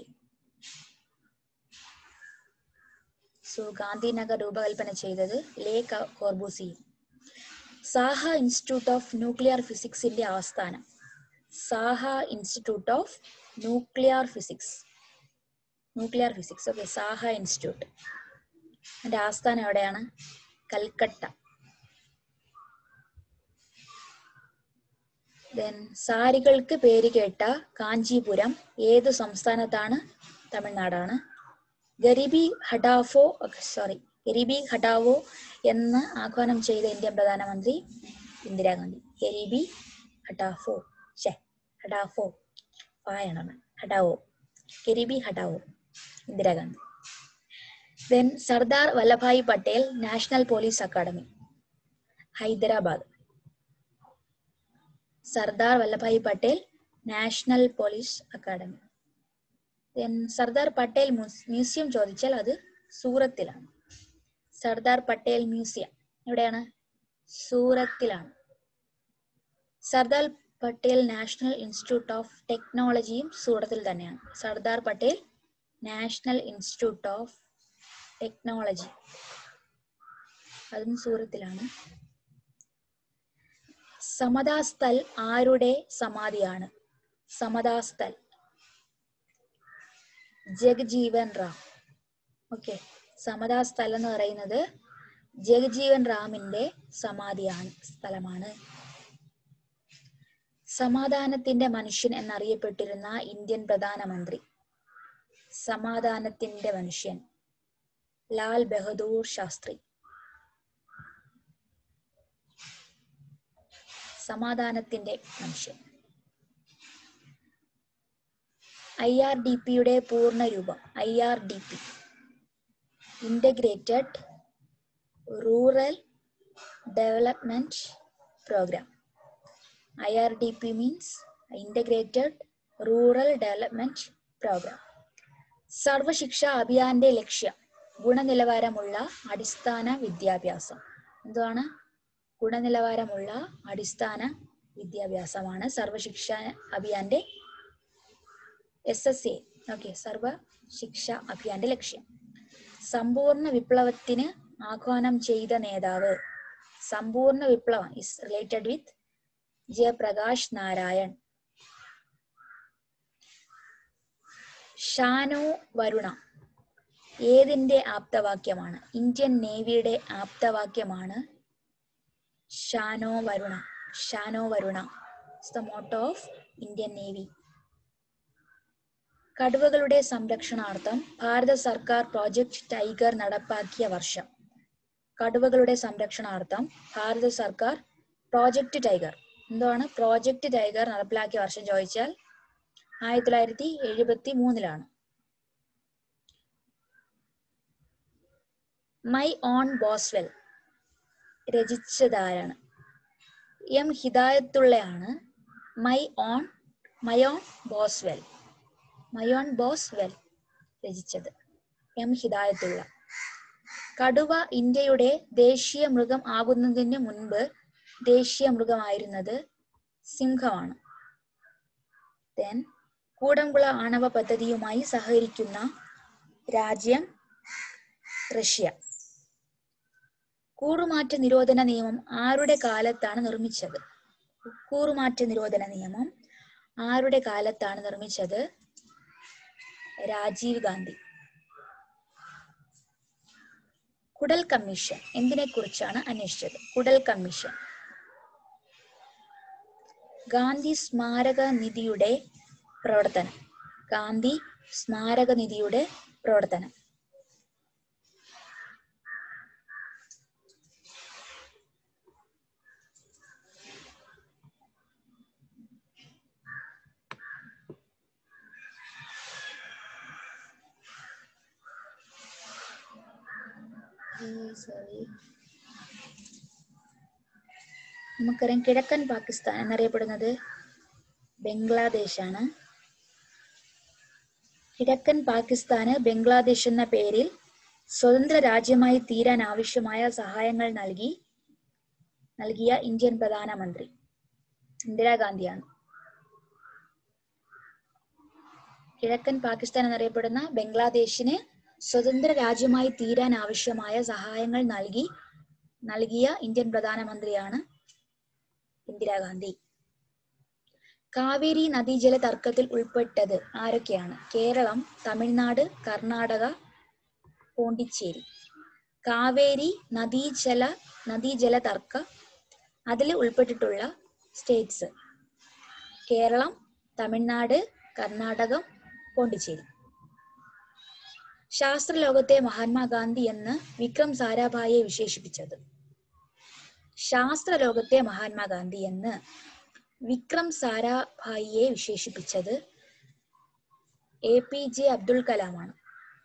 സോ ഗാന്ധിനഗർ രൂപകൽപ്പന ചെയ്തത് Le Corbusier Saha institute of nuclear ഫിസിക്സിന്റെ ആസ്ഥാനം Saha institute of nuclear physics nuclear physics okay Saha institute അതിന്റെ ആസ്ഥാനം എവിടെയാണ് കൽക്കട്ട ദെൻ സാരികൾക്ക് പേര് കേട്ട കാഞ്ചീപുരം ഏത് സംസ്ഥാനത്താണ് തമിഴ്നാടാണ് ഗരിബി ഹഡാഫോ സോറി ഗരിബി ഹഡാവോ എന്ന് ആഹ്വാനം ചെയ്ത ഇന്ത്യൻ പ്രധാനമന്ത്രി ഇന്ദിരാഗാന്ധി കെരിബി ഹട്ടാഫോ ഷേ ഹഡാഫോ പായാണ് ഹഡാവോ കെരിബി ഹഡാവോ Indira Gandhi then Sardar Vallabhbhai Patel national police academy Hyderabad Sardar Vallabhbhai Patel national police academy then Sardar Patel museum ചോദിച്ചാൽ അത് സൂറത്തിലാണ് സർദാർ പട്ടേൽ മ്യൂസിയം എവിടെയാണ് സൂറത്തിലാണ് Sardar Patel national institute of ടെക്നോളജിയും സൂറത്തിൽ തന്നെയാണ് Sardar Patel national institute of technology അതും സൂറത്തിലാണ് സമതാസ്ഥൽ ആരുടെ സമാധിയാണ് സമതാസ്ഥൽ ജഗജീവൻ റാം ഓക്കെ സമതാസ്ഥൽ എന്ന് പറയുന്നത് ജഗജീവൻ റാമിന്റെ സമാധിയാണ് സ്ഥലമാണ് സമാധാനത്തിന്റെ മനുഷ്യൻ എന്നറിയപ്പെട്ടിരുന്ന ഇന്ത്യൻ പ്രധാനമന്ത്രി സമാധാനത്തിന്റെ മനുഷ്യൻ ലാൽ ബഹദൂർ ശാസ്ത്രി സമാധാനത്തിന്റെ മനുഷ്യൻ ഐ ആർ ഡി പിയുടെ പൂർണ്ണ രൂപം I R D P integrated rural development programme I R D P means integrated rural development programme Sarva Shiksha അഭിയാന്റെ ലക്ഷ്യം ഗുണനിലവാരമുള്ള അടിസ്ഥാന വിദ്യാഭ്യാസം എന്താണ് ഗുണനിലവാരമുള്ള അടിസ്ഥാന വിദ്യാഭ്യാസമാണ് സർവശിക്ഷ അഭിയാന്റെ S S A okay Sarva Shiksha അഭിയാന്റെ ലക്ഷ്യം സമ്പൂർണ്ണ വിപ്ലവത്തിന് ആഹ്വാനം ചെയ്ത നേതാവ് സമ്പൂർണ്ണ വിപ്ലവം is related with Jayaprakash Narayan ഷാനോ വരുണ ഏതിന്റെ ആപ്തവാക്യമാണ് ഇന്ത്യൻ നേവിയുടെ ആപ്തവാക്യമാണ് ഷാനോ വരുണ ഷാനോ വരുണ the motto of Indian navy കടുവകളുടെ സംരക്ഷണാർത്ഥം ഭാരത സർക്കാർ പ്രോജക്ട് ടൈഗർ നടപ്പാക്കിയ വർഷം കടുവകളുടെ സംരക്ഷണാർത്ഥം ഭാരത സർക്കാർ പ്രോജക്ട് ടൈഗർ എന്താണ് പ്രോജക്ട് ടൈഗർ നടപ്പിലാക്കിയ വർഷം ചോദിച്ചാൽ ആയിരത്തി തൊള്ളായിരത്തി എഴുപത്തി മൂന്നിലാണ് മൈ ഓൺ ബോസ്വെൽ രചിച്ചതാരാണ് എം ഹിദായത്തുള്ളയാണ് my own my own Boswell my own Boswell രചിച്ചത് എം ഹിദായത്തുള്ള കടുവ ഇന്ത്യയുടെ ദേശീയ മൃഗം ആകുന്നതിന് മുൻപ് ദേശീയ മൃഗമായിരുന്നത് സിംഹമാണ് ദെൻ കൂടംകുള ആണവ പദ്ധതിയുമായി സഹകരിക്കുന്ന രാജ്യം റഷ്യ കൂറുമാറ്റ നിരോധന നിയമം ആരുടെ കാലത്താണ് നിർമ്മിച്ചത് കൂറുമാറ്റ നിരോധന നിയമം ആരുടെ കാലത്താണ് നിർമ്മിച്ചത് രാജീവ് ഗാന്ധി കുടൽ കമ്മീഷൻ എന്തിനെ കുറിച്ചാണ് അന്വേഷിച്ചത് കുടൽ കമ്മീഷൻ ഗാന്ധി സ്മാരക നിധിയുടെ പ്രവർത്തനം ഗാന്ധി സ്മാരക നിധിയുടെ പ്രവർത്തനം സോറി നമുക്കറിയാം കിഴക്കൻ പാകിസ്ഥാൻ എന്നറിയപ്പെടുന്നത് ബംഗ്ലാദേശാണ് കിഴക്കൻ പാകിസ്ഥാന് ബംഗ്ലാദേശ് എന്ന പേരിൽ സ്വതന്ത്ര രാജ്യമായി തീരാൻ ആവശ്യമായ സഹായങ്ങൾ നൽകി നൽകിയ ഇന്ത്യൻ പ്രധാനമന്ത്രി ഇന്ദിരാഗാന്ധിയാണ് കിഴക്കൻ പാകിസ്ഥാൻ എന്നറിയപ്പെടുന്ന ബംഗ്ലാദേശിന് സ്വതന്ത്ര രാജ്യമായി തീരാൻ ആവശ്യമായ സഹായങ്ങൾ നൽകി നൽകിയ ഇന്ത്യൻ പ്രധാനമന്ത്രിയാണ് ഇന്ദിരാഗാന്ധി കാവേരി നദീജല തർക്കത്തിൽ ഉൾപ്പെട്ടത് ആരൊക്കെയാണ് കേരളം തമിഴ്നാട് കർണാടക പോണ്ടിച്ചേരി കാവേരി നദീജല നദീജല തർക്ക അതിൽ ഉൾപ്പെട്ടിട്ടുള്ള സ്റ്റേറ്റ്സ് കേരളം തമിഴ്നാട് കർണാടകം പോണ്ടിച്ചേരി ശാസ്ത്രലോകത്തെ മഹാത്മാഗാന്ധി എന്ന് വിക്രം സാരാഭായെ വിശേഷിപ്പിച്ചത് ശാസ്ത്രലോകത്തെ മഹാത്മാഗാന്ധി എന്ന് വിക്രം സാരാഭായിയെ വിശേഷിപ്പിച്ചത് എ പി ജെ അബ്ദുൽ കലാമാണ്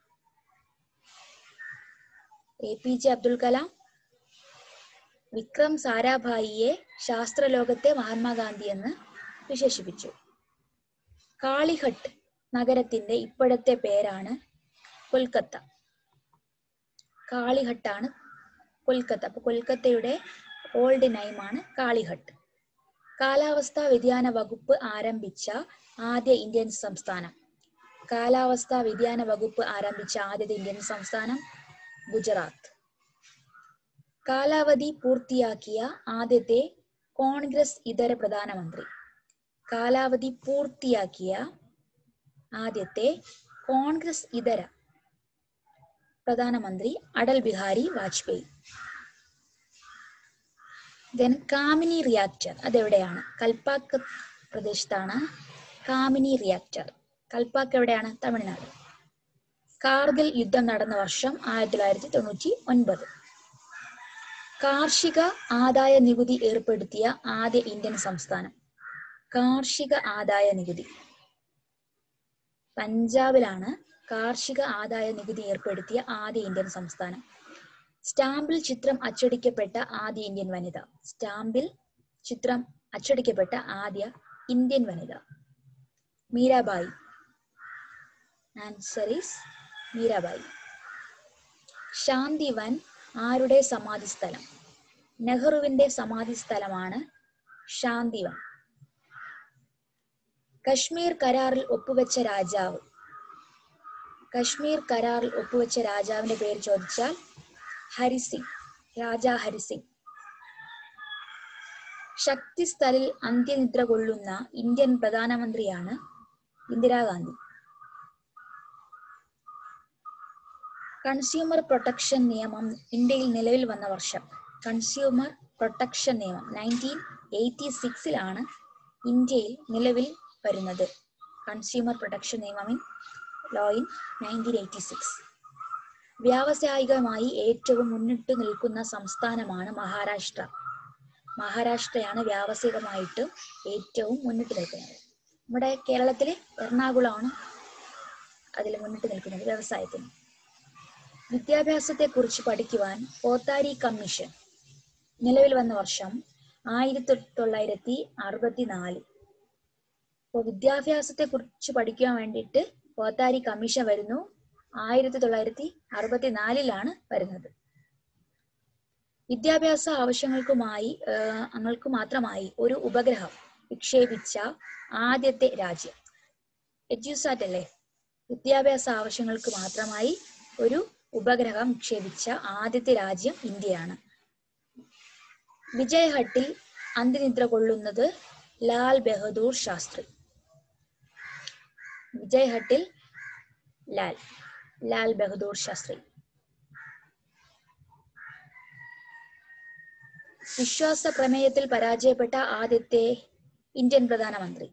A P J Abdul Kalam Vikram സാരാഭായിയെ ശാസ്ത്രലോകത്തെ മഹാത്മാഗാന്ധി എന്ന് വിശേഷിപ്പിച്ചു കാളിഘട്ട് നഗരത്തിന്റെ ഇപ്പോഴത്തെ പേരാണ് കൊൽക്കത്ത കാളിഘട്ടാണ് കൊൽക്കത്ത അപ്പൊ കൊൽക്കത്തയുടെ ഓൾഡ് നൈമാണ് കാളിഘട്ട് കാലാവസ്ഥാ വ്യതിയാന വകുപ്പ് ആരംഭിച്ച ആദ്യ ഇന്ത്യൻ സംസ്ഥാനം കാലാവസ്ഥാ വ്യതിയാന വകുപ്പ് ആരംഭിച്ച ആദ്യത്തെ ഇന്ത്യൻ സംസ്ഥാനം ഗുജറാത്ത് കാലാവധി പൂർത്തിയാക്കിയ ആദ്യത്തെ കോൺഗ്രസ് ഇതര പ്രധാനമന്ത്രി കാലാവധി പൂർത്തിയാക്കിയ ആദ്യത്തെ കോൺഗ്രസ് ഇതര പ്രധാനമന്ത്രി അടൽ ബിഹാരി വാജ്പേയി ദെൻ കാമിനി റിയാക്ടർ അതെവിടെയാണ് കൽപ്പാക്ക പ്രദേശത്താണ് കാമിനി റിയാക്ടർ കൽപ്പാക്ക എവിടെയാണ് തമിഴ്നാട് കാർഗിൽ യുദ്ധം നടന്ന വർഷം ആയിരത്തി തൊള്ളായിരത്തി തൊണ്ണൂറ്റി ഒൻപത് കാർഷിക ആദായ നികുതി ഏർപ്പെടുത്തിയ ആദ്യ ഇന്ത്യൻ സംസ്ഥാനം കാർഷിക ആദായ നികുതി പഞ്ചാബിലാണ് കാർഷിക ആദായ നികുതി ഏർപ്പെടുത്തിയ ആദ്യ ഇന്ത്യൻ സംസ്ഥാനം സ്റ്റാമ്പിൽ ചിത്രം അച്ചടിക്കപ്പെട്ട ആദ്യ ഇന്ത്യൻ വനിത സ്റ്റാമ്പിൽ ചിത്രം അച്ചടിക്കപ്പെട്ട ആദ്യ ഇന്ത്യൻ വനിത മീരാബായി ആൻസർ ഈസ് മീരാബായി ശാന്തിവൻ ആരുടെ സമാധി സ്ഥലം നെഹ്റുവിന്റെ സമാധി സ്ഥലമാണ് ശാന്തിവൻ കശ്മീർ കരാറിൽ ഒപ്പുവെച്ച രാജാവ് കശ്മീർ കരാറിൽ ഒപ്പുവെച്ച രാജാവിന്റെ പേര് ചോദിച്ചാൽ ഹരിസിംഗ് രാജാ ഹരിസിംഗ് ശക്തിസ്ഥലിൽ അന്ത്യനിദ്ര കൊള്ളുന്ന ഇന്ത്യൻ പ്രധാനമന്ത്രിയാണ് ഇന്ദിരാഗാന്ധി കൺസ്യൂമർ പ്രൊട്ടക്ഷൻ നിയമം ഇന്ത്യയിൽ നിലവിൽ വന്ന വർഷം കൺസ്യൂമർ പ്രൊട്ടക്ഷൻ നിയമം നയൻറ്റീൻ എയ്റ്റി സിക്സിലാണ് ഇന്ത്യയിൽ നിലവിൽ വരുന്നത് കൺസ്യൂമർ പ്രൊട്ടക്ഷൻ നിയമം in law in nineteen eighty six വ്യാവസായികമായി ഏറ്റവും മുന്നിട്ട് നിൽക്കുന്ന സംസ്ഥാനമാണ് മഹാരാഷ്ട്ര മഹാരാഷ്ട്രയാണ് വ്യാവസായികമായിട്ട് ഏറ്റവും മുന്നിട്ട് നിൽക്കുന്നത് നമ്മുടെ കേരളത്തിലെ എറണാകുളമാണ് അതിൽ മുന്നിട്ട് നിൽക്കുന്നത് വ്യവസായത്തിന് വിദ്യാഭ്യാസത്തെക്കുറിച്ച് പഠിക്കുവാൻ പോത്താരി കമ്മീഷൻ നിലവിൽ വന്ന വർഷം ആയിരത്തി തൊള്ളായിരത്തി അറുപത്തി നാല് അപ്പോൾ വിദ്യാഭ്യാസത്തെ കുറിച്ച് പഠിക്കാൻ വേണ്ടിയിട്ട് പോത്താരി കമ്മീഷൻ വരുന്നു ആയിരത്തി തൊള്ളായിരത്തി അറുപത്തി നാലിലാണ് വരുന്നത് വിദ്യാഭ്യാസ ആവശ്യങ്ങൾക്കുമായി അങ്ങൾക്ക് മാത്രമായി ഒരു ഉപഗ്രഹം വിക്ഷേപിച്ച ആദ്യത്തെ രാജ്യം എഡ്യൂസാറ്റ് അല്ലേ വിദ്യാഭ്യാസ ആവശ്യങ്ങൾക്ക് മാത്രമായി ഒരു ഉപഗ്രഹം വിക്ഷേപിച്ച ആദ്യത്തെ രാജ്യം ഇന്ത്യയാണ് വിജയ്ഹട്ടിൽ അന്ത്യനിദ്ര കൊള്ളുന്നത് ലാൽ ബഹദൂർ ശാസ്ത്രി വിജയ്ഹട്ടിൽ ലാൽ ലാൽ ബഹദൂർ ശാസ്ത്രി വിശ്വാസ പ്രമേയത്തിൽ പരാജയപ്പെട്ട ആദ്യത്തെ ഇന്ത്യൻ പ്രധാനമന്ത്രി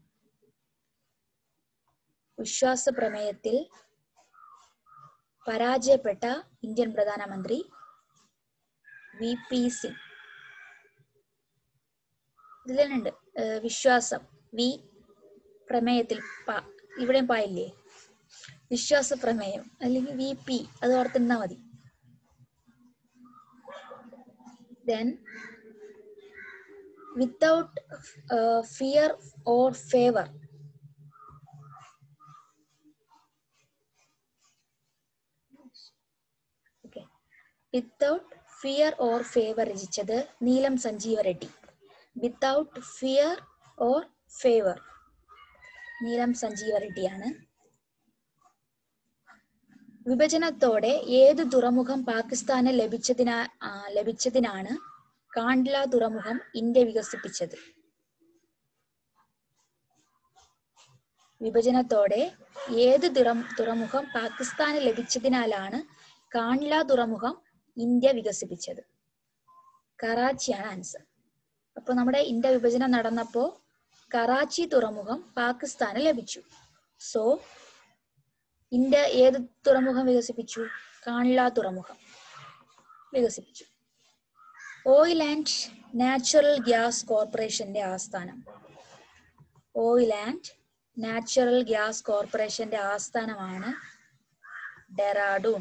വിശ്വാസ പ്രമേയത്തിൽ പരാജയപ്പെട്ട ഇന്ത്യൻ പ്രധാനമന്ത്രി വി പി സിംഗ് ഇതിൽ തന്നെ ഉണ്ട് വിശ്വാസം വി പ്രമേയത്തിൽ പ ഇവിടെയും പായില്ലേ വിശ്വാസ പ്രമേയം അല്ലെങ്കിൽ വി പി അത് ഓർത്തിരുന്നാ മതി then without fear or favour without fear or favour രചിച്ചത് Neelam Sanjiva Reddy without fear or favour Neelam Sanjiva റെഡ്ഡിയാണ് വിഭജനത്തോടെ ഏത് തുറമുഖം പാകിസ്ഥാന് ലഭിച്ചതിനാ ലഭിച്ചതിനാണ് കാണ്ട്ല തുറമുഖം ഇന്ത്യ വികസിപ്പിച്ചത് വിഭജനത്തോടെ ഏത് തുറം തുറമുഖം പാകിസ്ഥാന് ലഭിച്ചതിനാലാണ് കാണ്ട്ല തുറമുഖം ഇന്ത്യ വികസിപ്പിച്ചത് കറാച്ചിയാണ് ആൻസർ അപ്പൊ നമ്മുടെ ഇന്ത്യ വിഭജനം നടന്നപ്പോ കറാച്ചി തുറമുഖം പാകിസ്ഥാന് ലഭിച്ചു സോ ഇന്ത്യ ഏത് തുറമുഖം വികസിപ്പിച്ചു കാണ്ല തുറമുഖം വികസിപ്പിച്ചു ഓയിൽ ആൻഡ് നാച്ചുറൽ ഗ്യാസ് കോർപ്പറേഷന്റെ ആസ്ഥാനം ഓയിൽ ആൻഡ് നാച്ചുറൽ ഗ്യാസ് കോർപ്പറേഷന്റെ ആസ്ഥാനമാണ് ഡെറാഡൂൺ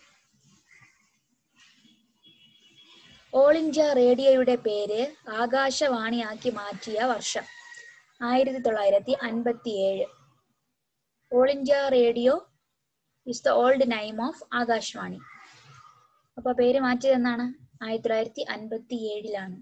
ഓൾ ഇന്ത്യ റേഡിയോയുടെ പേര് ആകാശവാണിയാക്കി മാറ്റിയ വർഷം ആയിരത്തി തൊള്ളായിരത്തി അൻപത്തി ഏഴ് all India radio is the old name of Akashvani അപ്പൊ പേര് മാറ്റിയത് എന്നാണ് ആയിരത്തി തൊള്ളായിരത്തി അൻപത്തി ഏഴിലാണ്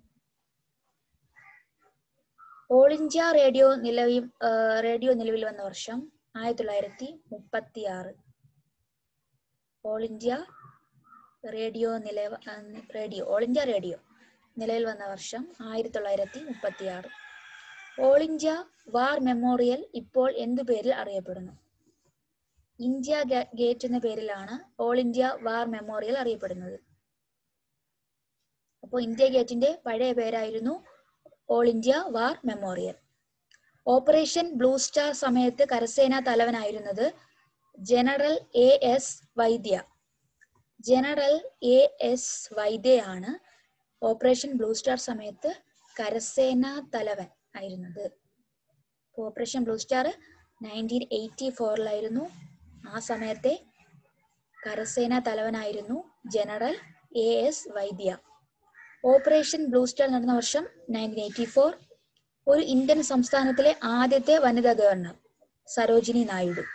ഓൾ ഇന്ത്യ റേഡിയോ നിലവിൽ റേഡിയോ നിലവിൽ വന്ന വർഷം ആയിരത്തി തൊള്ളായിരത്തി മുപ്പത്തി ആറ് ഓൾ ഇന്ത്യ റേഡിയോ നിലവ റേഡിയോ ഓൾ ഇന്ത്യ റേഡിയോ നിലവിൽ വന്ന വർഷം ആയിരത്തി തൊള്ളായിരത്തി മുപ്പത്തി ആറ് ഓൾ ഇന്ത്യ വാർ മെമ്മോറിയൽ ഇപ്പോൾ എന്തു പേരിൽ അറിയപ്പെടുന്നു ഇന്ത്യ ഗേറ്റ് എന്ന പേരിലാണ് ഓൾ ഇന്ത്യ വാർ മെമ്മോറിയൽ അറിയപ്പെടുന്നത് അപ്പോൾ ഇന്ത്യ ഗേറ്റിന്റെ പഴയ പേരായിരുന്നു all India war memorial operation blue star സമയത്ത് കരസേനാ തലവനായിരുന്നത് general A S Vaidya general A S വൈദ്യയാണ് ഓപ്പറേഷൻ ബ്ലൂ സ്റ്റാർ സമയത്ത് കരസേനാ തലവൻ ആയിരുന്നത് operation blue star nineteen eighty ഫോറിലായിരുന്നു ആ സമയത്തെ കരസേനാ തലവനായിരുന്നു general A S Vaidya operation blue star നടന്ന വർഷം നയൻറ്റീൻ എയ്റ്റി ഫോർ ഒരു ഇന്ത്യൻ സംസ്ഥാനത്തിലെ ആദ്യത്തെ വനിതാ ഗവർണർ സരോജിനി നായിഡു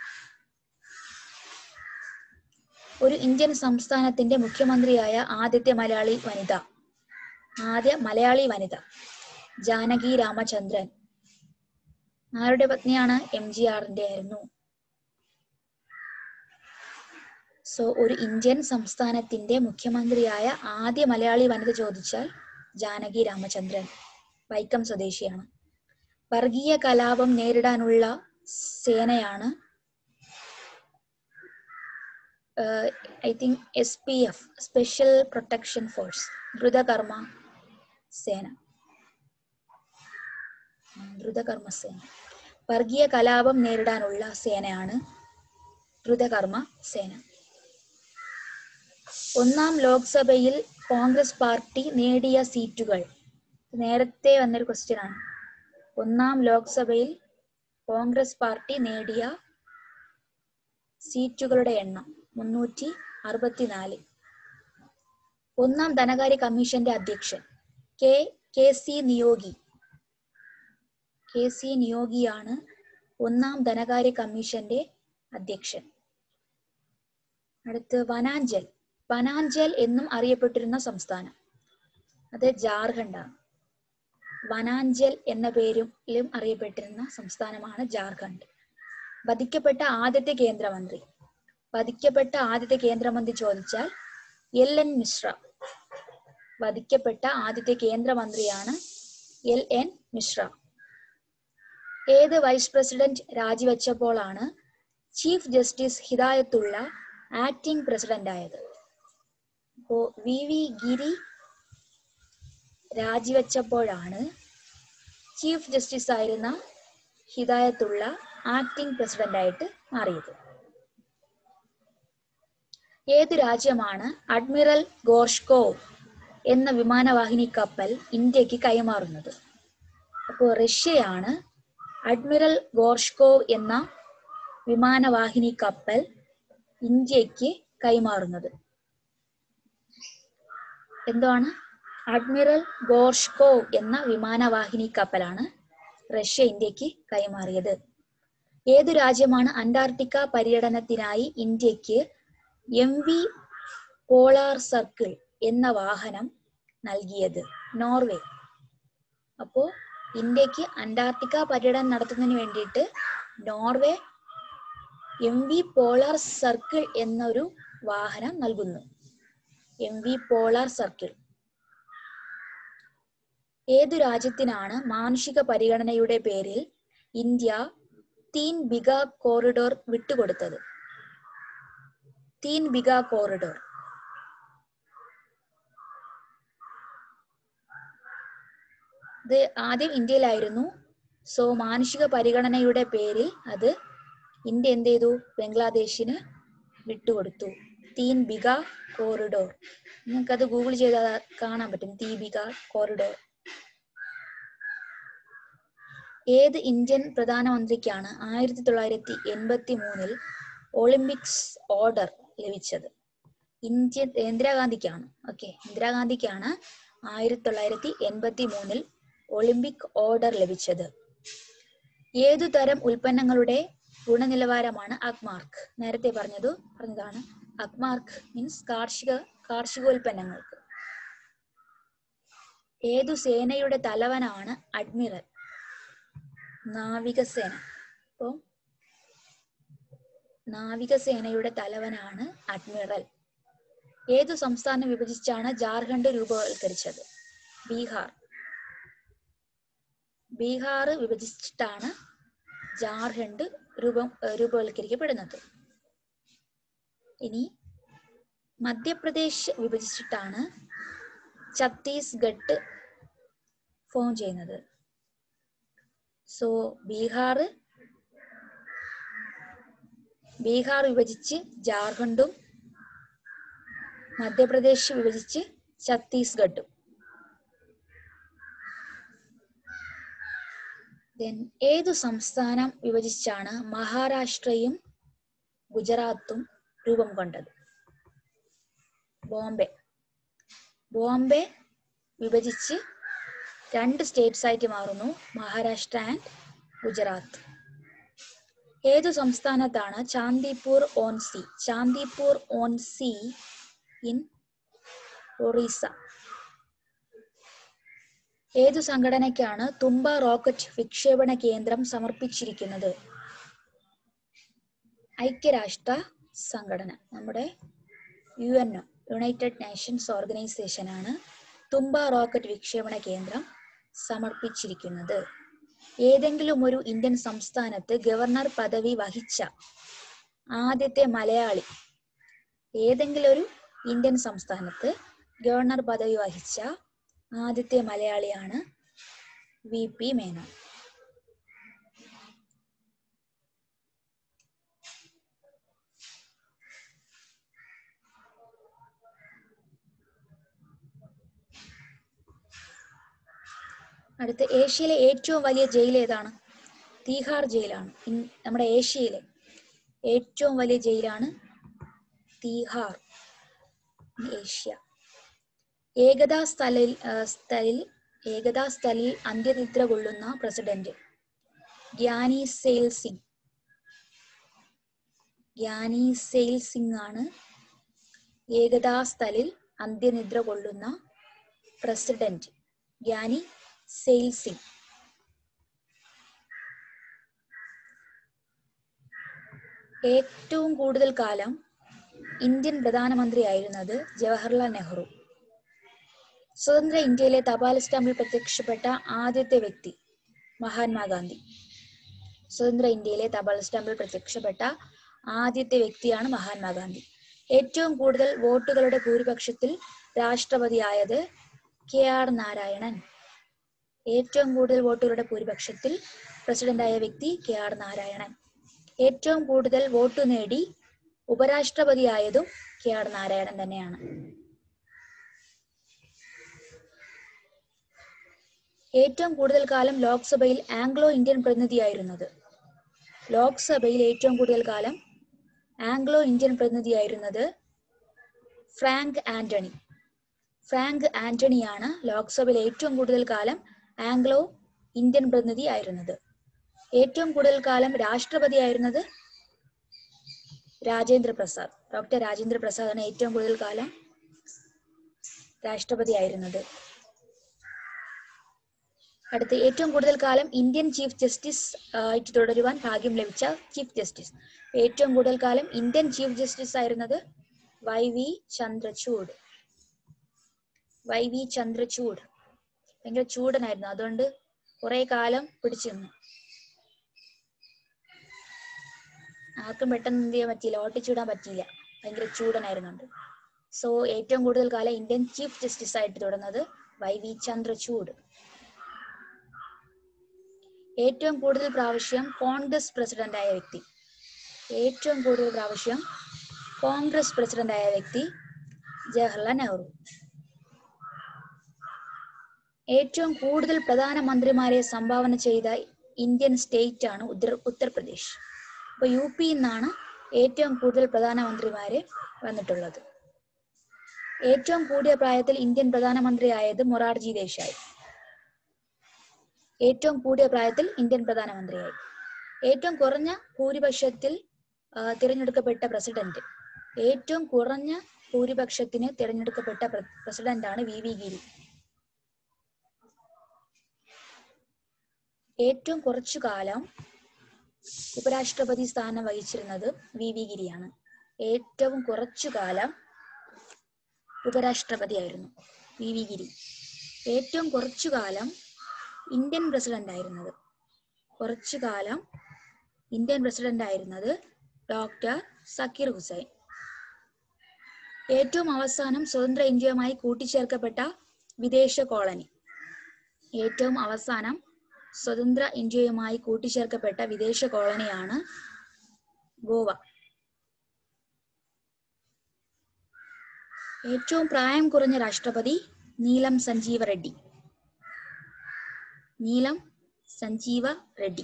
ഒരു ഇന്ത്യൻ സംസ്ഥാനത്തിന്റെ മുഖ്യമന്ത്രിയായ ആദ്യത്തെ മലയാളി വനിത ആദ്യ മലയാളി വനിത ജാനകി രാമചന്ദ്രൻ ആരുടെ പത്നിയാണ് എം ജി ആറിന്റെ ആയിരുന്നു സോ ഒരു ഇന്ത്യൻ സംസ്ഥാനത്തിന്റെ മുഖ്യമന്ത്രിയായ ആദ്യ മലയാളി വനിത ചോദിച്ചാൽ ജാനകി രാമചന്ദ്രൻ വൈക്കം സ്വദേശിയാണ് വർഗീയ കലാപം നേരിടാനുള്ള സേനയാണ് I think S P F special protection force ദ്രുതകർമ്മ സേന ദ്രുതകർമ്മ സേന വർഗീയ കലാപം നേരിടാനുള്ള സേനയാണ് ദ്രുതകർമ്മ സേന ഒന്നാം ലോക്സഭയിൽ കോൺഗ്രസ് പാർട്ടി നേടിയ സീറ്റുകൾ നേരത്തെ വന്നൊരു ക്വസ്റ്റ്യൻ ആണ് ഒന്നാം ലോക്സഭയിൽ കോൺഗ്രസ് പാർട്ടി നേടിയ സീറ്റുകളുടെ എണ്ണം മുന്നൂറ്റി അറുപത്തിനാല് ഒന്നാം ധനകാര്യ കമ്മീഷന്റെ അധ്യക്ഷൻ K K C Neogy K C നിയോഗിയാണ് ഒന്നാം ധനകാര്യ കമ്മീഷന്റെ അധ്യക്ഷൻ അടുത്ത് വനാഞ്ചൽ വനാഞ്ചൽ എന്നും അറിയപ്പെട്ടിരുന്ന സംസ്ഥാനം അത് ജാർഖണ്ഡാണ് വനാഞ്ചൽ എന്ന പേരിലും അറിയപ്പെട്ടിരുന്ന സംസ്ഥാനമാണ് ജാർഖണ്ഡ് വധിക്കപ്പെട്ട ആദ്യത്തെ കേന്ദ്രമന്ത്രി വധിക്കപ്പെട്ട ആദ്യത്തെ കേന്ദ്രമന്ത്രി ചോദിച്ചാൽ എൽ എൻ മിശ്ര വധിക്കപ്പെട്ട ആദ്യത്തെ കേന്ദ്രമന്ത്രിയാണ് എൽ എൻ മിശ്ര ഏത് വൈസ് പ്രസിഡന്റ് രാജിവെച്ചപ്പോഴാണ് chief justice Hidayatullah acting president ആയത് അപ്പോ വി വി ഗിരി രാജിവെച്ചപ്പോഴാണ് ചീഫ് ജസ്റ്റിസ് ആയിരുന്ന ഹിദായത്തുള്ള ആക്ടിംഗ് പ്രസിഡന്റ് ആയിട്ട് മാറിയത് ഏത് രാജ്യമാണ് അഡ്മിറൽ ഗോർഷ്കോവ് എന്ന വിമാനവാഹിനി കപ്പൽ ഇന്ത്യക്ക് കൈമാറുന്നത് അപ്പോൾ റഷ്യയാണ് അഡ്മിറൽ ഗോർഷ്കോവ് എന്ന വിമാനവാഹിനി കപ്പൽ ഇന്ത്യക്ക് കൈമാറുന്നത് എന്താണ് അഡ്മിറൽ ഗോർഷ്കോവ് എന്ന വിമാനവാഹിനി കപ്പലാണ് റഷ്യ ഇന്ത്യക്ക് കൈമാറിയത് ഏതു രാജ്യമാണ് അന്റാർട്ടിക്ക പര്യടനത്തിനായി ഇന്ത്യക്ക് എം വി പോളാർ സർക്കിൾ എന്ന വാഹനം നൽകിയത് നോർവേ അപ്പോ ഇന്ത്യക്ക് അന്റാർട്ടിക്ക പര്യടനം നടത്തുന്നതിന് വേണ്ടിയിട്ട് Norway M V polar circle എന്നൊരു വാഹനം നൽകുന്നു എം വി പോളാർ സർക്കിൾ ഏതു രാജ്യത്തിനാണ് മാനുഷിക പരിഗണനയുടെ പേരിൽ ഇന്ത്യ തീൻ ബിഗ കോറിഡോർ വിട്ടുകൊടുത്തത് തീൻ ബിഗ കോറിഡോർ ഇത് ആദ്യം ഇന്ത്യയിലായിരുന്നു സോ മാനുഷിക പരിഗണനയുടെ പേരിൽ അത് ഇന്ത്യ എന്ത് ചെയ്തു ബംഗ്ലാദേശിന് വിട്ടുകൊടുത്തു തീൻ ബിഗ കോറിഡോർ നിങ്ങൾക്കത് ഗൂഗിൾ ചെയ്താൽ കാണാൻ പറ്റും തീ ബിഗ കോറിഡോർ ഏത് ഇന്ത്യൻ പ്രധാനമന്ത്രിക്കാണ് ആയിരത്തി തൊള്ളായിരത്തി എൺപത്തി മൂന്നിൽ ഒളിമ്പിക്സ് ഓർഡർ ലഭിച്ചത് ഇന്ത്യൻ ഇന്ദിരാഗാന്ധിക്കാണ് ഓക്കെ ഇന്ദിരാഗാന്ധിക്കാണ് ആയിരത്തി തൊള്ളായിരത്തി എൺപത്തി മൂന്നിൽ ഒളിമ്പിക് ഓർഡർ ലഭിച്ചത് ഏതു തരം ഉൽപ്പന്നങ്ങളുടെ ഗുണനിലവാരമാണ് അഗ്മാർക്ക് നേരത്തെ പറഞ്ഞത് പറഞ്ഞതാണ് അഗ്മാർക്ക് മീൻസ് കാർഷിക കാർഷികോൽപ്പന്നങ്ങൾക്ക് ഏതു സേനയുടെ തലവനാണ് അഡ്മിറൽ നാവികസേന അപ്പോൾ നാവികസേനയുടെ തലവനാണ് അഡ്മിറൽ ഏതു സംസ്ഥാനം വിഭജിച്ചാണ് ജാർഖണ്ഡ് രൂപവൽക്കരിച്ചത് ബീഹാർ ബീഹാർ വിഭജിച്ചിട്ടാണ് ജാർഖണ്ഡ് രൂപം ഏർ രൂപവൽക്കരിക്കപ്പെടുന്നത് ഇനി മധ്യപ്രദേശ് വിഭജിച്ചിട്ടാണ് ഛത്തീസ്ഗഡ് ഫോം ചെയ്യുന്നത് സോ ബീഹാർ ബീഹാർ വിഭജിച്ച് ജാർഖണ്ഡും മധ്യപ്രദേശ് വിഭജിച്ച് ഛത്തീസ്ഗഡും ദെൻ ഏതു സംസ്ഥാനം വിഭജിച്ചാണ് മഹാരാഷ്ട്രയും ഗുജറാത്തും രൂപം കൊണ്ടത് ബോംബെ ബോംബെ വിഭജിച്ച് രണ്ട് സ്റ്റേറ്റ്സ് ആയിട്ട് മാറുന്നു മഹാരാഷ്ട്ര ആൻഡ് ഗുജറാത്ത് ഏതു സംസ്ഥാനത്താണ് Chandipur on sea Chandipur on sea in Orissa ഏതു സംഘടനയ്ക്കാണ് തുമ്പ റോക്കറ്റ് വിക്ഷേപണ കേന്ദ്രം സമർപ്പിച്ചിരിക്കുന്നത് ഐക്യരാഷ്ട്ര സംഘടന നമ്മുടെ U N O united nations organisation ആണ് തുമ്പ റോക്കറ്റ് വിക്ഷേപണ കേന്ദ്രം സമർപ്പിച്ചിരിക്കുന്നത് ഏതെങ്കിലും ഒരു ഇന്ത്യൻ സംസ്ഥാനത്ത് ഗവർണർ പദവി വഹിച്ച ആദ്യത്തെ മലയാളി ഏതെങ്കിലും ഒരു ഇന്ത്യൻ സംസ്ഥാനത്ത് ഗവർണർ പദവി വഹിച്ച ആദ്യത്തെ മലയാളിയാണ് വി പി മേനോൻ അടുത്ത ഏഷ്യയിലെ ഏറ്റവും വലിയ ജയിൽ ഏതാണ് തീഹാർ ജയിലാണ് ഇൻ- നമ്മുടെ ഏഷ്യയിലെ ഏറ്റവും വലിയ ജയിലാണ് തീഹാർ ഇൻ ഏഷ്യ ഏകതാ സ്ഥലിൽ ആ, സ്ഥലിൽ ഏകതാ സ്ഥലിൽ അന്ത്യനിദ്ര കൊള്ളുന്ന പ്രസിഡന്റ് ഗ്യാനി സെയിൽ സിംഗ് ഗ്യാനി സെയിൽ സിംഗ് ആണ് ഏകതാ സ്ഥലിൽ അന്ത്യനിദ്ര കൊള്ളുന്ന പ്രസിഡന്റ് ഗ്യാനി സെയിൽ സിംഗ് ഏറ്റവും കൂടുതൽ കാലം ഇന്ത്യൻ പ്രധാനമന്ത്രിയായിരുന്നത് ജവഹർലാൽ നെഹ്റു സ്വതന്ത്ര ഇന്ത്യയിലെ തപാൽ സ്റ്റാമ്പിൽ പ്രത്യക്ഷപ്പെട്ട ആദ്യത്തെ വ്യക്തി മഹാത്മാഗാന്ധി സ്വതന്ത്ര ഇന്ത്യയിലെ തപാൽ സ്റ്റാമ്പിൽ പ്രത്യക്ഷപ്പെട്ട ആദ്യത്തെ വ്യക്തിയാണ് മഹാത്മാഗാന്ധി ഏറ്റവും കൂടുതൽ വോട്ടുകളുടെ ഭൂരിപക്ഷത്തിൽ രാഷ്ട്രപതിയായത് കെ ആർ നാരായണൻ ഏറ്റവും കൂടുതൽ വോട്ടുകളുടെ ഭൂരിപക്ഷത്തിൽ പ്രസിഡന്റായ വ്യക്തി കെ ആർ നാരായണൻ ഏറ്റവും കൂടുതൽ വോട്ട് നേടി ഉപരാഷ്ട്രപതിയായതും കെ ആർ നാരായണൻ തന്നെയാണ് ഏറ്റവും കൂടുതൽ കാലം ലോക്സഭയിൽ ആംഗ്ലോ ഇന്ത്യൻ പ്രതിനിധിയായിരുന്നത് ലോക്സഭയിൽ ഏറ്റവും കൂടുതൽ കാലം ആംഗ്ലോ ഇന്ത്യൻ പ്രതിനിധിയായിരുന്നത് ഫ്രാങ്ക് ആന്റണി ഫ്രാങ്ക് ആന്റണിയാണ് ലോക്സഭയിൽ ഏറ്റവും കൂടുതൽ കാലം ആംഗ്ലോ ഇന്ത്യൻ പ്രതിനിധി ആയിരുന്നത് ഏറ്റവും കൂടുതൽ കാലം രാഷ്ട്രപതിയായിരുന്നത് രാജേന്ദ്ര പ്രസാദ് ഡോക്ടർ രാജേന്ദ്ര പ്രസാദാണ് ഏറ്റവും കൂടുതൽ കാലം രാഷ്ട്രപതി ആയിരുന്നത് അടുത്ത് ഏറ്റവും കൂടുതൽ കാലം ഇന്ത്യൻ ചീഫ് ജസ്റ്റിസ് ആയിട്ട് തുടരുവാൻ ഭാഗ്യം ലഭിച്ച ചീഫ് ജസ്റ്റിസ് ഏറ്റവും കൂടുതൽ കാലം ഇന്ത്യൻ ചീഫ് ജസ്റ്റിസ് ആയിരുന്നത് Y V Chandrachud Y V Chandrachud ഭയങ്കര ചൂടനായിരുന്നു അതുകൊണ്ട് കുറെ കാലം പിടിച്ചു നിന്നു ആർക്കും പെട്ടെന്ന് എന്ത് ചെയ്യാൻ പറ്റിയില്ല ഓട്ടിച്ചൂടാൻ പറ്റിയില്ല ഭയങ്കര ചൂടനായിരുന്നുണ്ട് സോ ഏറ്റവും കൂടുതൽ കാലം ഇന്ത്യൻ ചീഫ് ജസ്റ്റിസ് ആയിട്ട് തുടർന്നത് വൈ വി ചന്ദ്രചൂഡ് ഏറ്റവും കൂടുതൽ പ്രാവശ്യം കോൺഗ്രസ് പ്രസിഡന്റായ വ്യക്തി ഏറ്റവും കൂടുതൽ പ്രാവശ്യം കോൺഗ്രസ് പ്രസിഡന്റായ വ്യക്തി ജവഹർലാൽ നെഹ്റു ഏറ്റവും കൂടുതൽ പ്രധാനമന്ത്രിമാരെ സംഭാവന ചെയ്ത ഇന്ത്യൻ സ്റ്റേറ്റ് ആണ് ഉത്തർ ഉത്തർപ്രദേശ് അപ്പൊ യു പിയിൽ നിന്നാണ് ഏറ്റവും കൂടുതൽ പ്രധാനമന്ത്രിമാര് വന്നിട്ടുള്ളത് ഏറ്റവും കൂടിയ പ്രായത്തിൽ ഇന്ത്യൻ പ്രധാനമന്ത്രിയായത് മൊറാർജി ദേശായി ഏറ്റവും കൂടിയ പ്രായത്തിൽ ഇന്ത്യൻ പ്രധാനമന്ത്രിയായി ഏറ്റവും കുറഞ്ഞ ഭൂരിപക്ഷത്തിൽ ആ, തിരഞ്ഞെടുക്കപ്പെട്ട പ്രസിഡന്റ് ഏറ്റവും കുറഞ്ഞ ഭൂരിപക്ഷത്തിന് തിരഞ്ഞെടുക്കപ്പെട്ട പ്രസിഡന്റാണ് വി വി ഗിരി ഏറ്റവും കുറച്ചു കാലം ഉപരാഷ്ട്രപതി സ്ഥാനം വഹിച്ചിരുന്നത് വി വി ഗിരിയാണ് ഏറ്റവും കുറച്ചു കാലം ഉപരാഷ്ട്രപതിയായിരുന്നു വി വി ഗിരി ഏറ്റവും കുറച്ചു കാലം ഇന്ത്യൻ പ്രസിഡന്റ് ആയിരുന്നത് കുറച്ചു കാലം ഇന്ത്യൻ പ്രസിഡന്റ് ആയിരുന്നത് ഡോക്ടർ സക്കീർ ഹുസൈൻ ഏറ്റവും അവസാനം സ്വതന്ത്ര ഇന്ത്യയുമായി കൂട്ടിച്ചേർക്കപ്പെട്ട വിദേശ കോളനി ഏറ്റവും അവസാനം സ്വതന്ത്ര ഇന്ത്യയുമായി കൂട്ടിച്ചേർക്കപ്പെട്ട വിദേശ കോളനിയാണ് ഗോവ ഏറ്റവും പ്രായം കുറഞ്ഞ രാഷ്ട്രപതി നീലം സഞ്ജീവ റെഡ്ഡി നീലം സഞ്ജീവ റെഡ്ഡി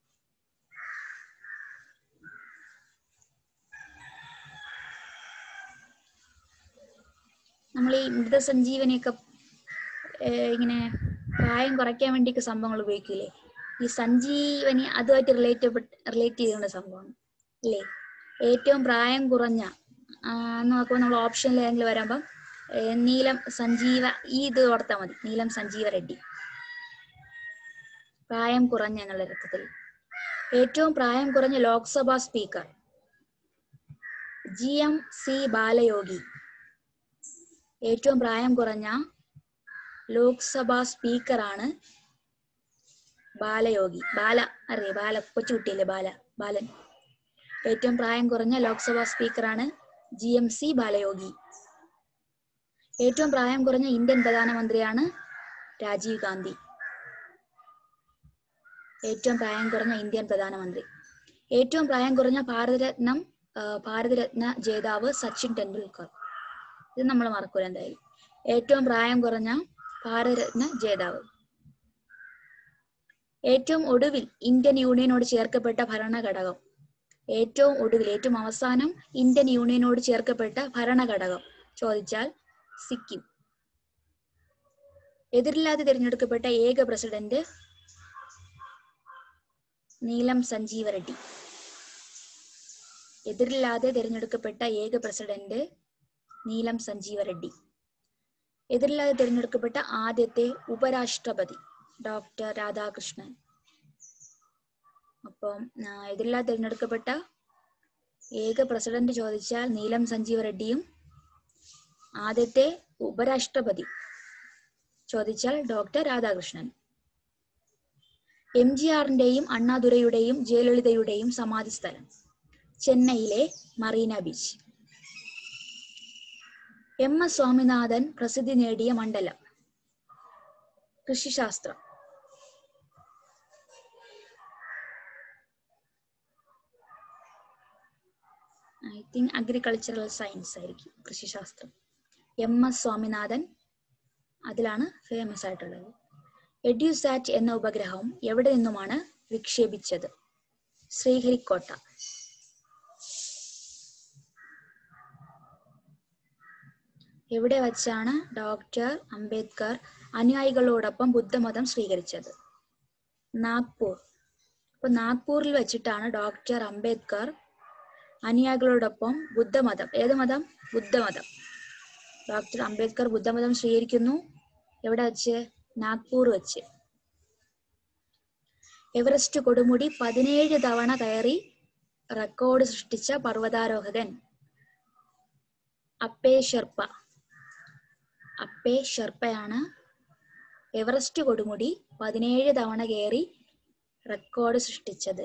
നമ്മൾ ഈ മൃതസഞ്ജീവനിയൊക്കെ ഏഹ് ഇങ്ങനെ പ്രായം കുറയ്ക്കാൻ വേണ്ടിയൊക്കെ സംഭവങ്ങൾ ഉപയോഗിക്കില്ലേ ഈ സഞ്ജീവനി അതുമായിട്ട് റിലേറ്റ് റിലേറ്റ് ചെയ്യുന്ന സംഭവമാണ് അല്ലേ ഏറ്റവും പ്രായം കുറഞ്ഞ ആ, എന്ന് നോക്കുമ്പോൾ നമ്മൾ ഓപ്ഷനിൽ ഏതെങ്കിലും വരുമ്പം ഏഹ് നീലം സഞ്ജീവ ഈ ഇത് ഓർത്താൽ മതി നീലം സഞ്ജീവ റെഡ്ഡി പ്രായം കുറഞ്ഞ എന്നുള്ള അർത്ഥത്തിൽ ഏറ്റവും പ്രായം കുറഞ്ഞ ലോക്സഭാ speaker G M C Balayogi ഏറ്റവും പ്രായം കുറഞ്ഞ ലോക്സഭാ സ്പീക്കറാണ് ബാലയോഗി ബാല അറിയ ബാല കൊച്ചുകുട്ടിയല്ലേ ബാല ബാലൻ ഏറ്റവും പ്രായം കുറഞ്ഞ ലോക്സഭാ സ്പീക്കറാണ് ജി എം സി ബാലയോഗി ഏറ്റവും പ്രായം കുറഞ്ഞ ഇന്ത്യൻ പ്രധാനമന്ത്രിയാണ് രാജീവ് ഗാന്ധി ഏറ്റവും പ്രായം കുറഞ്ഞ ഇന്ത്യൻ പ്രധാനമന്ത്രി ഏറ്റവും പ്രായം കുറഞ്ഞ ഭാരതരത്നം ആ, ഭാരതരത്ന ജേതാവ് സച്ചിൻ ടെണ്ടുൽക്കർ ഇത് നമ്മൾ മറക്കൂല എന്തായാലും ഏറ്റവും പ്രായം കുറഞ്ഞ ഭാരതരത്ന ജേതാവ് ഏറ്റവും ഒടുവിൽ ഇന്ത്യൻ യൂണിയനോട് ചേർക്കപ്പെട്ട ഭരണഘടകം ഏറ്റവും ഒടുവിൽ ഏറ്റവും അവസാനം ഇന്ത്യൻ യൂണിയനോട് ചേർക്കപ്പെട്ട ഭരണഘടകം ചോദിച്ചാൽ സിക്കിം എതിരില്ലാതെ തിരഞ്ഞെടുക്കപ്പെട്ട ഏക പ്രസിഡന്റ് നീലം സഞ്ജീവ റെഡ്ഡി എതിരില്ലാതെ തിരഞ്ഞെടുക്കപ്പെട്ട ഏക പ്രസിഡന്റ് നീലം സഞ്ജീവ റെഡ്ഡി എതിരില്ലാതെ തിരഞ്ഞെടുക്കപ്പെട്ട ആദ്യത്തെ ഉപരാഷ്ട്രപതി ഡോക്ടർ രാധാകൃഷ്ണൻ അപ്പം ആ, എതിരില്ലാതെ തിരഞ്ഞെടുക്കപ്പെട്ട ഏക പ്രസിഡന്റ് ചോദിച്ചാൽ നീലം സഞ്ജീവ റെഡ്ഡിയും ആദ്യത്തെ ഉപരാഷ്ട്രപതി ചോദിച്ചാൽ ഡോക്ടർ രാധാകൃഷ്ണൻ എം ജി ആറിന്റെയും അണ്ണാദുരയുടെയും ജയലളിതയുടെയും സമാധി സ്ഥലം ചെന്നൈയിലെ Marina beach M S Swaminathan പ്രസിദ്ധി നേടിയ മണ്ഡലം കൃഷിശാസ്ത്രം ഐ തിങ്ക് അഗ്രികൾച്ചറൽ സയൻസ് ആയിരിക്കും കൃഷിശാസ്ത്രം എം എസ് സ്വാമിനാഥൻ അതിലാണ് ഫേമസ് ആയിട്ടുള്ളത് എഡ്യൂസാറ്റ് എന്ന ഉപഗ്രഹം എവിടെ നിന്നുമാണ് വിക്ഷേപിച്ചത് ശ്രീഹരിക്കോട്ട എവിടെ വച്ചാണ് ഡോക്ടർ അംബേദ്കർ അനുയായികളോടൊപ്പം ബുദ്ധമതം സ്വീകരിച്ചത് നാഗ്പൂർ അപ്പൊ നാഗ്പൂരിൽ വെച്ചിട്ടാണ് ഡോക്ടർ അംബേദ്കർ അനുയായികളോടൊപ്പം ബുദ്ധമതം ഏത് മതം ബുദ്ധമതം ഡോക്ടർ അംബേദ്കർ ബുദ്ധമതം സ്വീകരിക്കുന്നു എവിടെ വെച്ച് നാഗ്പൂർ വെച്ച് എവറസ്റ്റ് കൊടുമുടി പതിനേഴ് തവണ കയറി റെക്കോർഡ് സൃഷ്ടിച്ച പർവ്വതാരോഹകൻ അപ്പേ ഷെർപ്പ അപ്പേ ഷെർപ്പയാണ് എവറസ്റ്റ് കൊടുമുടി പതിനേഴ് തവണ കയറി റെക്കോർഡ് സൃഷ്ടിച്ചത്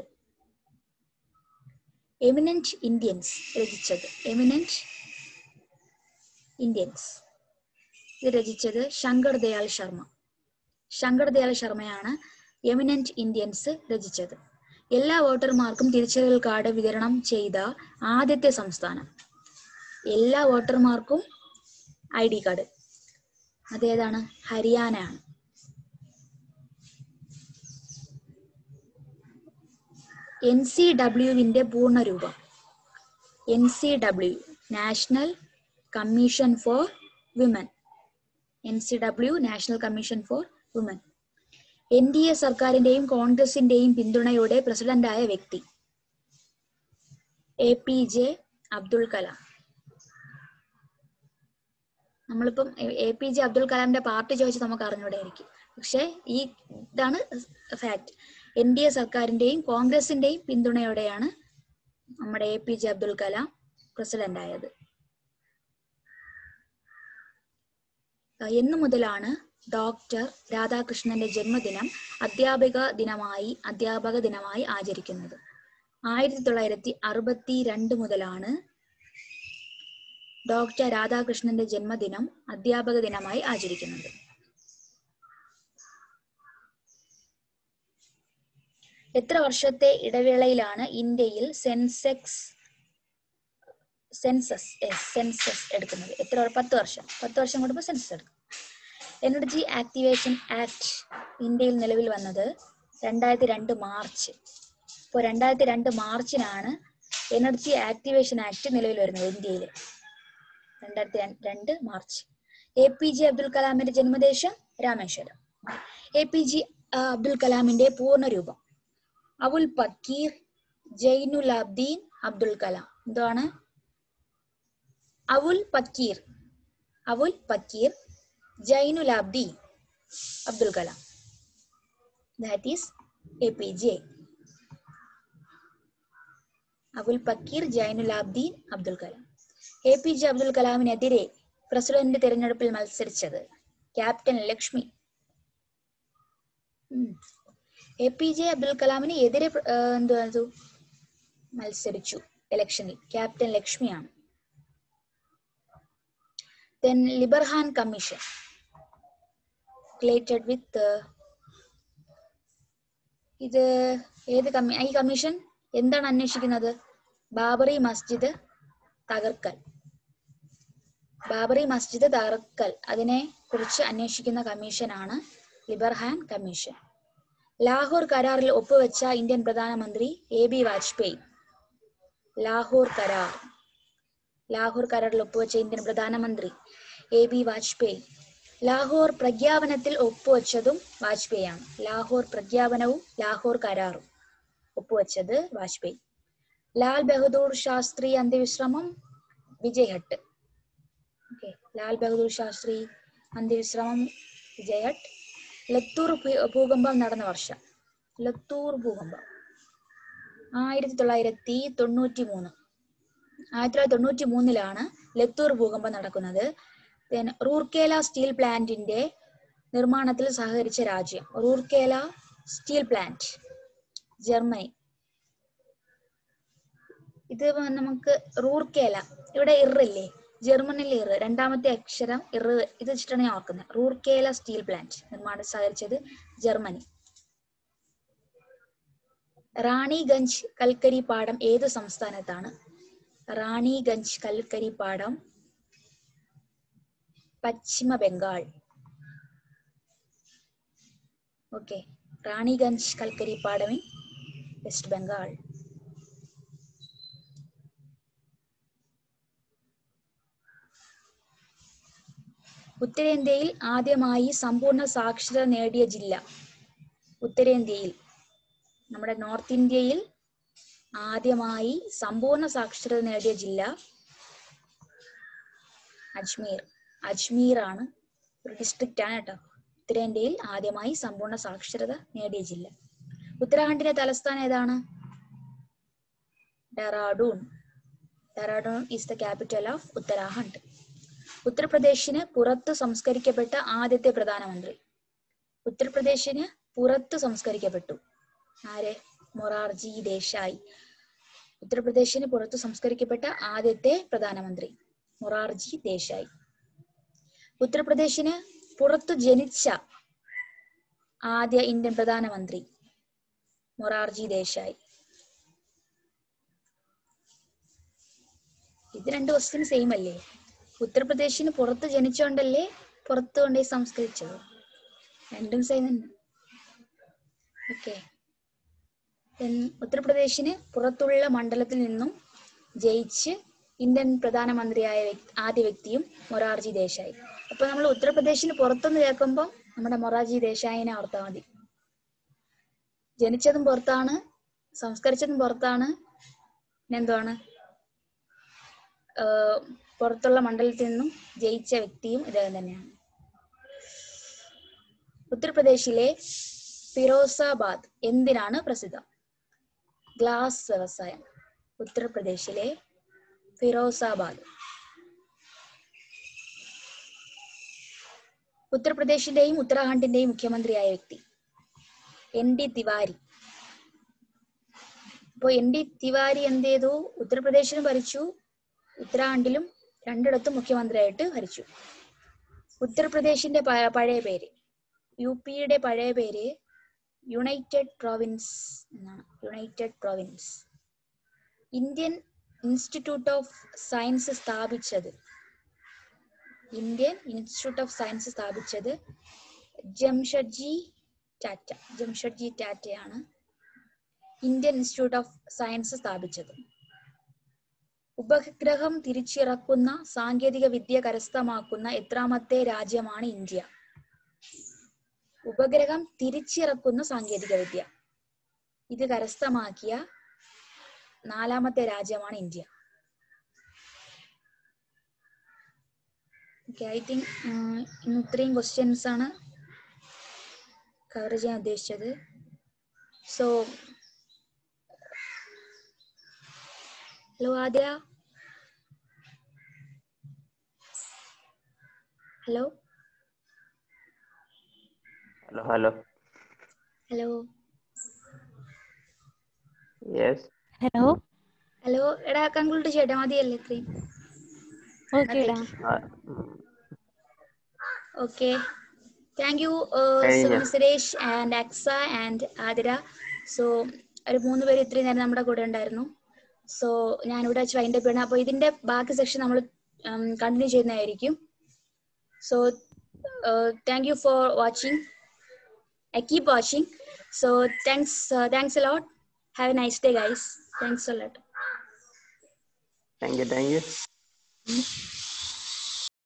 എമിനന്റ് ഇന്ത്യൻസ് രചിച്ചത് എമിനന്റ് ഇന്ത്യൻസ് ഇത് രചിച്ചത് ശങ്കർ ദയാൽ ശർമ്മ ശങ്കർ ദയാൽ ശർമ്മയാണ് എമിനന്റ് ഇന്ത്യൻസ് രചിച്ചത് എല്ലാ വോട്ടർമാർക്കും തിരിച്ചറിയൽ കാർഡ് വിതരണം ചെയ്ത ആദ്യത്തെ സംസ്ഥാനം എല്ലാ വോട്ടർമാർക്കും ഐ ഡി കാർഡ് അതേതാണ് ഹരിയാന ആണ് എൻ സി ഡബ്ല്യുവിന്റെ പൂർണ്ണരൂപം N C W national commission for women N C W national commission for women N D A സർക്കാരിന്റെയും കോൺഗ്രസിന്റെയും പിന്തുണയോടെ പ്രസിഡന്റായ വ്യക്തി A P J Abdul Kalam നമ്മളിപ്പം എ പി ജെ അബ്ദുൾ കലാമിന്റെ പാർട്ടി ചോദിച്ച് നമുക്ക് അറിഞ്ഞൂടായിരിക്കും പക്ഷെ ഈ ഇതാണ് ഫാക്ട് എൻ ഡി എ സർക്കാരിന്റെയും കോൺഗ്രസിന്റെയും പിന്തുണയോടെയാണ് നമ്മുടെ A P J Abdul Kalam president ആയത് എന്നു മുതലാണ് ഡോക്ടർ രാധാകൃഷ്ണന്റെ ജന്മദിനം അധ്യാപിക ദിനമായി അധ്യാപക ദിനമായി ആചരിക്കുന്നത് ആയിരത്തി തൊള്ളായിരത്തി അറുപത്തി രണ്ട് മുതലാണ് ഡോക്ടർ രാധാകൃഷ്ണന്റെ ജന്മദിനം അധ്യാപക ദിനമായി ആചരിക്കുന്നത് എത്ര വർഷത്തെ ഇടവേളയിലാണ് ഇന്ത്യയിൽ സെൻസെക്സ് സെൻസസ് സെൻസസ് എടുക്കുന്നത് എത്ര വർ- പത്ത് വർഷം പത്ത് വർഷം കൂടുമ്പോൾ സെൻസസ് എടുക്കും എനർജി ആക്ടിവേഷൻ ആക്ട് ഇന്ത്യയിൽ നിലവിൽ വന്നത് രണ്ടായിരത്തി രണ്ട് മാർച്ച് ഇപ്പോൾ രണ്ടായിരത്തി രണ്ട് മാർച്ചിനാണ് എനർജി ആക്ടിവേഷൻ ആക്ട് നിലവിൽ വരുന്നത് ഇന്ത്യയിൽ രണ്ടായിരത്തി രണ്ട് March A P J Abdul കലാമിന്റെ ജന്മദേശം Rameswaram A P J Abdul കലാമിന്റെ പൂർണ്ണരൂപം അബുൽ പക്കീർ ജൈനുലാബ്ദീൻ അബ്ദുൽ കലാം എന്താണ് Avul Pakir Avul Pakir Jainulabdeen Abdul Kalam that is A P J Abul Pakir Jainulabdeen Abdul Kalam A P J Abdul കലാമിനെതിരെ പ്രസിഡന്റ് തിരഞ്ഞെടുപ്പിൽ മത്സരിച്ചത് captain Lakshmi A P J Abdul കലാമിന് എതിരെ പ്ര- ആ, എന്തുവാ ഇത്? മത്സരിച്ചു ഇലക്ഷനിൽ ക്യാപ്റ്റൻ ലക്ഷ്മിയാണ് ദെൻ ലിബർഹാൻ കമ്മീഷൻ റിലേറ്റഡ് വിത്ത് ഇത് ഏത് കമ്മി ഈ കമ്മീഷൻ എന്താണ് അന്വേഷിക്കുന്നത് ബാബറി മസ്ജിദ് തകർക്കൽ ബാബറി മസ്ജിദ് തകർക്കൽ അതിനെ കുറിച്ച് അന്വേഷിക്കുന്ന കമ്മീഷനാണ് ലിബർഹാൻ കമ്മീഷൻ ലാഹോർ കരാറിൽ ഒപ്പുവെച്ച ഇന്ത്യൻ പ്രധാനമന്ത്രി എ ബി വാജ്പേയി ലാഹോർ കരാർ ലാഹോർ കരാറിൽ ഒപ്പുവെച്ച ഇന്ത്യൻ പ്രധാനമന്ത്രി എ ബി വാജ്പേയി ലാഹോർ പ്രഖ്യാപനത്തിൽ ഒപ്പുവെച്ചതും വാജ്പേയിയാണ് ലാഹോർ പ്രഖ്യാപനവും ലാഹോർ കരാറും ഒപ്പുവെച്ചത് വാജ്പേയി ലാൽ ബഹദൂർ ശാസ്ത്രി അന്ത്യവിശ്രമം വിജയ്ഹട്ട് ഓക്കെ ലാൽ ബഹദൂർ ശാസ്ത്രി അന്ത്യവിശ്രമം വിജയ്ഹട്ട് ലത്തൂർ ഭൂ- ഭൂകമ്പം നടന്ന വർഷം ലത്തൂർ ഭൂകമ്പം ആയിരത്തി തൊള്ളായിരത്തി തൊണ്ണൂറ്റി മൂന്ന് ആയിരത്തി തൊള്ളായിരത്തി തൊണ്ണൂറ്റി മൂന്നിലാണ് ലത്തൂർ ഭൂകമ്പം നടക്കുന്നത് Then റൂർക്കേല സ്റ്റീൽ പ്ലാന്റിന്റെ നിർമ്മാണത്തിൽ സഹകരിച്ച രാജ്യം റൂർക്കേല സ്റ്റീൽ പ്ലാന്റ് ജർമ്മനി ഇത് നമുക്ക് റൂർക്കേല ഇവിടെ ഇറില്ലേ ജർമ്മനിലെ ഇറ് രണ്ടാമത്തെ അക്ഷരം ഇറ് ഇത് വെച്ചിട്ടാണ് ഞാൻ ഓർക്കുന്നത് റൂർക്കേല സ്റ്റീൽ പ്ലാന്റ് നിർമ്മാണം സഹകരിച്ചത് ജർമ്മനി റാണിഗഞ്ച് കൽക്കരി പാടം ഏത് സംസ്ഥാനത്താണ് റാണിഗഞ്ച് കൽക്കരി പാടം പശ്ചിമ ബംഗാൾ ഓക്കെ റാണിഗഞ്ച് കൽക്കരി പാടം ഇൻ വെസ്റ്റ് ബംഗാൾ ഉത്തരേന്ത്യയിൽ ആദ്യമായി സമ്പൂർണ്ണ സാക്ഷരത നേടിയ ജില്ല ഉത്തരേന്ത്യയിൽ നമ്മുടെ നോർത്ത് ഇന്ത്യയിൽ ആദ്യമായി സമ്പൂർണ്ണ സാക്ഷരത നേടിയ ജില്ല അജ്മീർ അജ്മീർ ആണ് ഒരു ഡിസ്ട്രിക്റ്റ് ആണ് കേട്ടോ ഉത്തരേന്ത്യയിൽ ആദ്യമായി സമ്പൂർണ്ണ സാക്ഷരത നേടിയ ജില്ല ഉത്തരാഖണ്ഡിന്റെ തലസ്ഥാനം ഏതാണ് Dehradun Dehradun is the capital of Uttarakhand ഉത്തർപ്രദേശിന് പുറത്ത് സംസ്കരിക്കപ്പെട്ട ആദ്യത്തെ പ്രധാനമന്ത്രി ഉത്തർപ്രദേശിന് പുറത്ത് സംസ്കരിക്കപ്പെട്ടു ആര് മൊറാർജി ദേശായി ഉത്തർപ്രദേശിന് പുറത്ത് സംസ്കരിക്കപ്പെട്ട ആദ്യത്തെ പ്രധാനമന്ത്രി മൊറാർജി ദേശായി ഉത്തർപ്രദേശിന് പുറത്തു ജനിച്ച ആദ്യ ഇന്ത്യൻ പ്രധാനമന്ത്രി മൊറാർജി ദേശായി ഇത് രണ്ട് ക്വസ്റ്റ്യൻ സെയിം അല്ലേ ഉത്തർപ്രദേശിന് പുറത്ത് ജനിച്ചോണ്ടല്ലേ പുറത്ത് കൊണ്ടുപോയി സംസ്കരിച്ചത് രണ്ടും സെയിം തന്നെ ഓക്കെ ഉത്തർപ്രദേശിന് പുറത്തുള്ള മണ്ഡലത്തിൽ നിന്നും ജയിച്ച് ഇന്ത്യൻ പ്രധാനമന്ത്രിയായ വ്യക്തി- ആദ്യ വ്യക്തിയും മൊറാർജി ദേശായി അപ്പൊ നമ്മൾ ഉത്തർപ്രദേശിന് പുറത്തുനിന്ന് കേൾക്കുമ്പോൾ നമ്മുടെ മൊറാർജി ദേശായിനെ ഓർത്താൽ മതി ജനിച്ചതും പുറത്താണ് സംസ്കരിച്ചതും പുറത്താണ് പിന്നെന്താണ് ഏർ പുറത്തുള്ള മണ്ഡലത്തിൽ നിന്നും ജയിച്ച വ്യക്തിയും ഇദ്ദേഹം തന്നെയാണ് ഉത്തർപ്രദേശിലെ ഫിറോസാബാദ് എന്തിനാണ് പ്രസിദ്ധം ഗ്ലാസ് വ്യവസായം ഉത്തർപ്രദേശിലെ ഫിറോസാബാദ് ഉത്തർപ്രദേശിന്റെയും ഉത്തരാഖണ്ഡിന്റെയും മുഖ്യമന്ത്രിയായ വ്യക്തി എൻ ഡി തിവാരി അപ്പൊ എൻ ഡി തിവാരി എന്ത് ചെയ്തു ഉത്തർപ്രദേശിലും ഭരിച്ചു ഉത്തരാഖണ്ഡിലും രണ്ടിടത്തും മുഖ്യമന്ത്രിയായിട്ട് ഭരിച്ചു ഉത്തർപ്രദേശിന്റെ പ- പഴയ പേര് യു പിയുടെ പഴയ പേര് യുണൈറ്റഡ് പ്രോവിൻസ് എന്നാണ് united province Indian institute of science സ്ഥാപിച്ചത് ഇന്ത്യൻ ഇൻസ്റ്റിറ്റ്യൂട്ട് ഓഫ് സയൻസ് സ്ഥാപിച്ചത് ജംഷഡ്ജി ടാറ്റ ജംഷഡ്ജി ടാറ്റയാണ് ഇന്ത്യൻ ഇൻസ്റ്റിറ്റ്യൂട്ട് ഓഫ് സയൻസ് സ്ഥാപിച്ചത് ഉപഗ്രഹം തിരിച്ചിറക്കുന്ന സാങ്കേതിക വിദ്യ കരസ്ഥമാക്കുന്ന എത്രാമത്തെ രാജ്യമാണ് ഇന്ത്യ ഉപഗ്രഹം തിരിച്ചിറക്കുന്ന സാങ്കേതിക വിദ്യ ഇത് കരസ്ഥമാക്കിയ നാലാമത്തെ രാജ്യമാണ് ഇന്ത്യ ഓക്കെ ഐ തിങ്ക് ഇന്ന് ഇത്രയും ക്വസ്റ്റ്യൻസ് ആണ് കവർ ചെയ്യാൻ ഉദ്ദേശിച്ചത് സോ ഹലോ ആദ്യ hello Hello, hello. Hello Yes. Hello hello എടാ കൺക്ലൂഡ് ചെയ്യട്ടെ മതിയല്ലേ ഇത്രയും ഓക്കേടാ Uh, mm, okay thank you കഴിഞ്ഞു. Sunil Suresh and Aksa and Athira so ഒരു മൂന്ന് പേര് ഇത്രയും നേരം നമ്മുടെ കൂടെ ഉണ്ടായിരുന്നു സോ ഞാനിവിടെ വെച്ച് വൈൻഡ് അപ്പ് ചെയ്യണം അപ്പോൾ ഇതിന്റെ ബാക്കി സെക്ഷൻ നമ്മൾ കണ്ടിന്യൂ ചെയ്യുന്നതായിരിക്കും so thank you for watching I keep watching so thanks thanks a lot have a nice day guys thanks a lot thank you, thank you.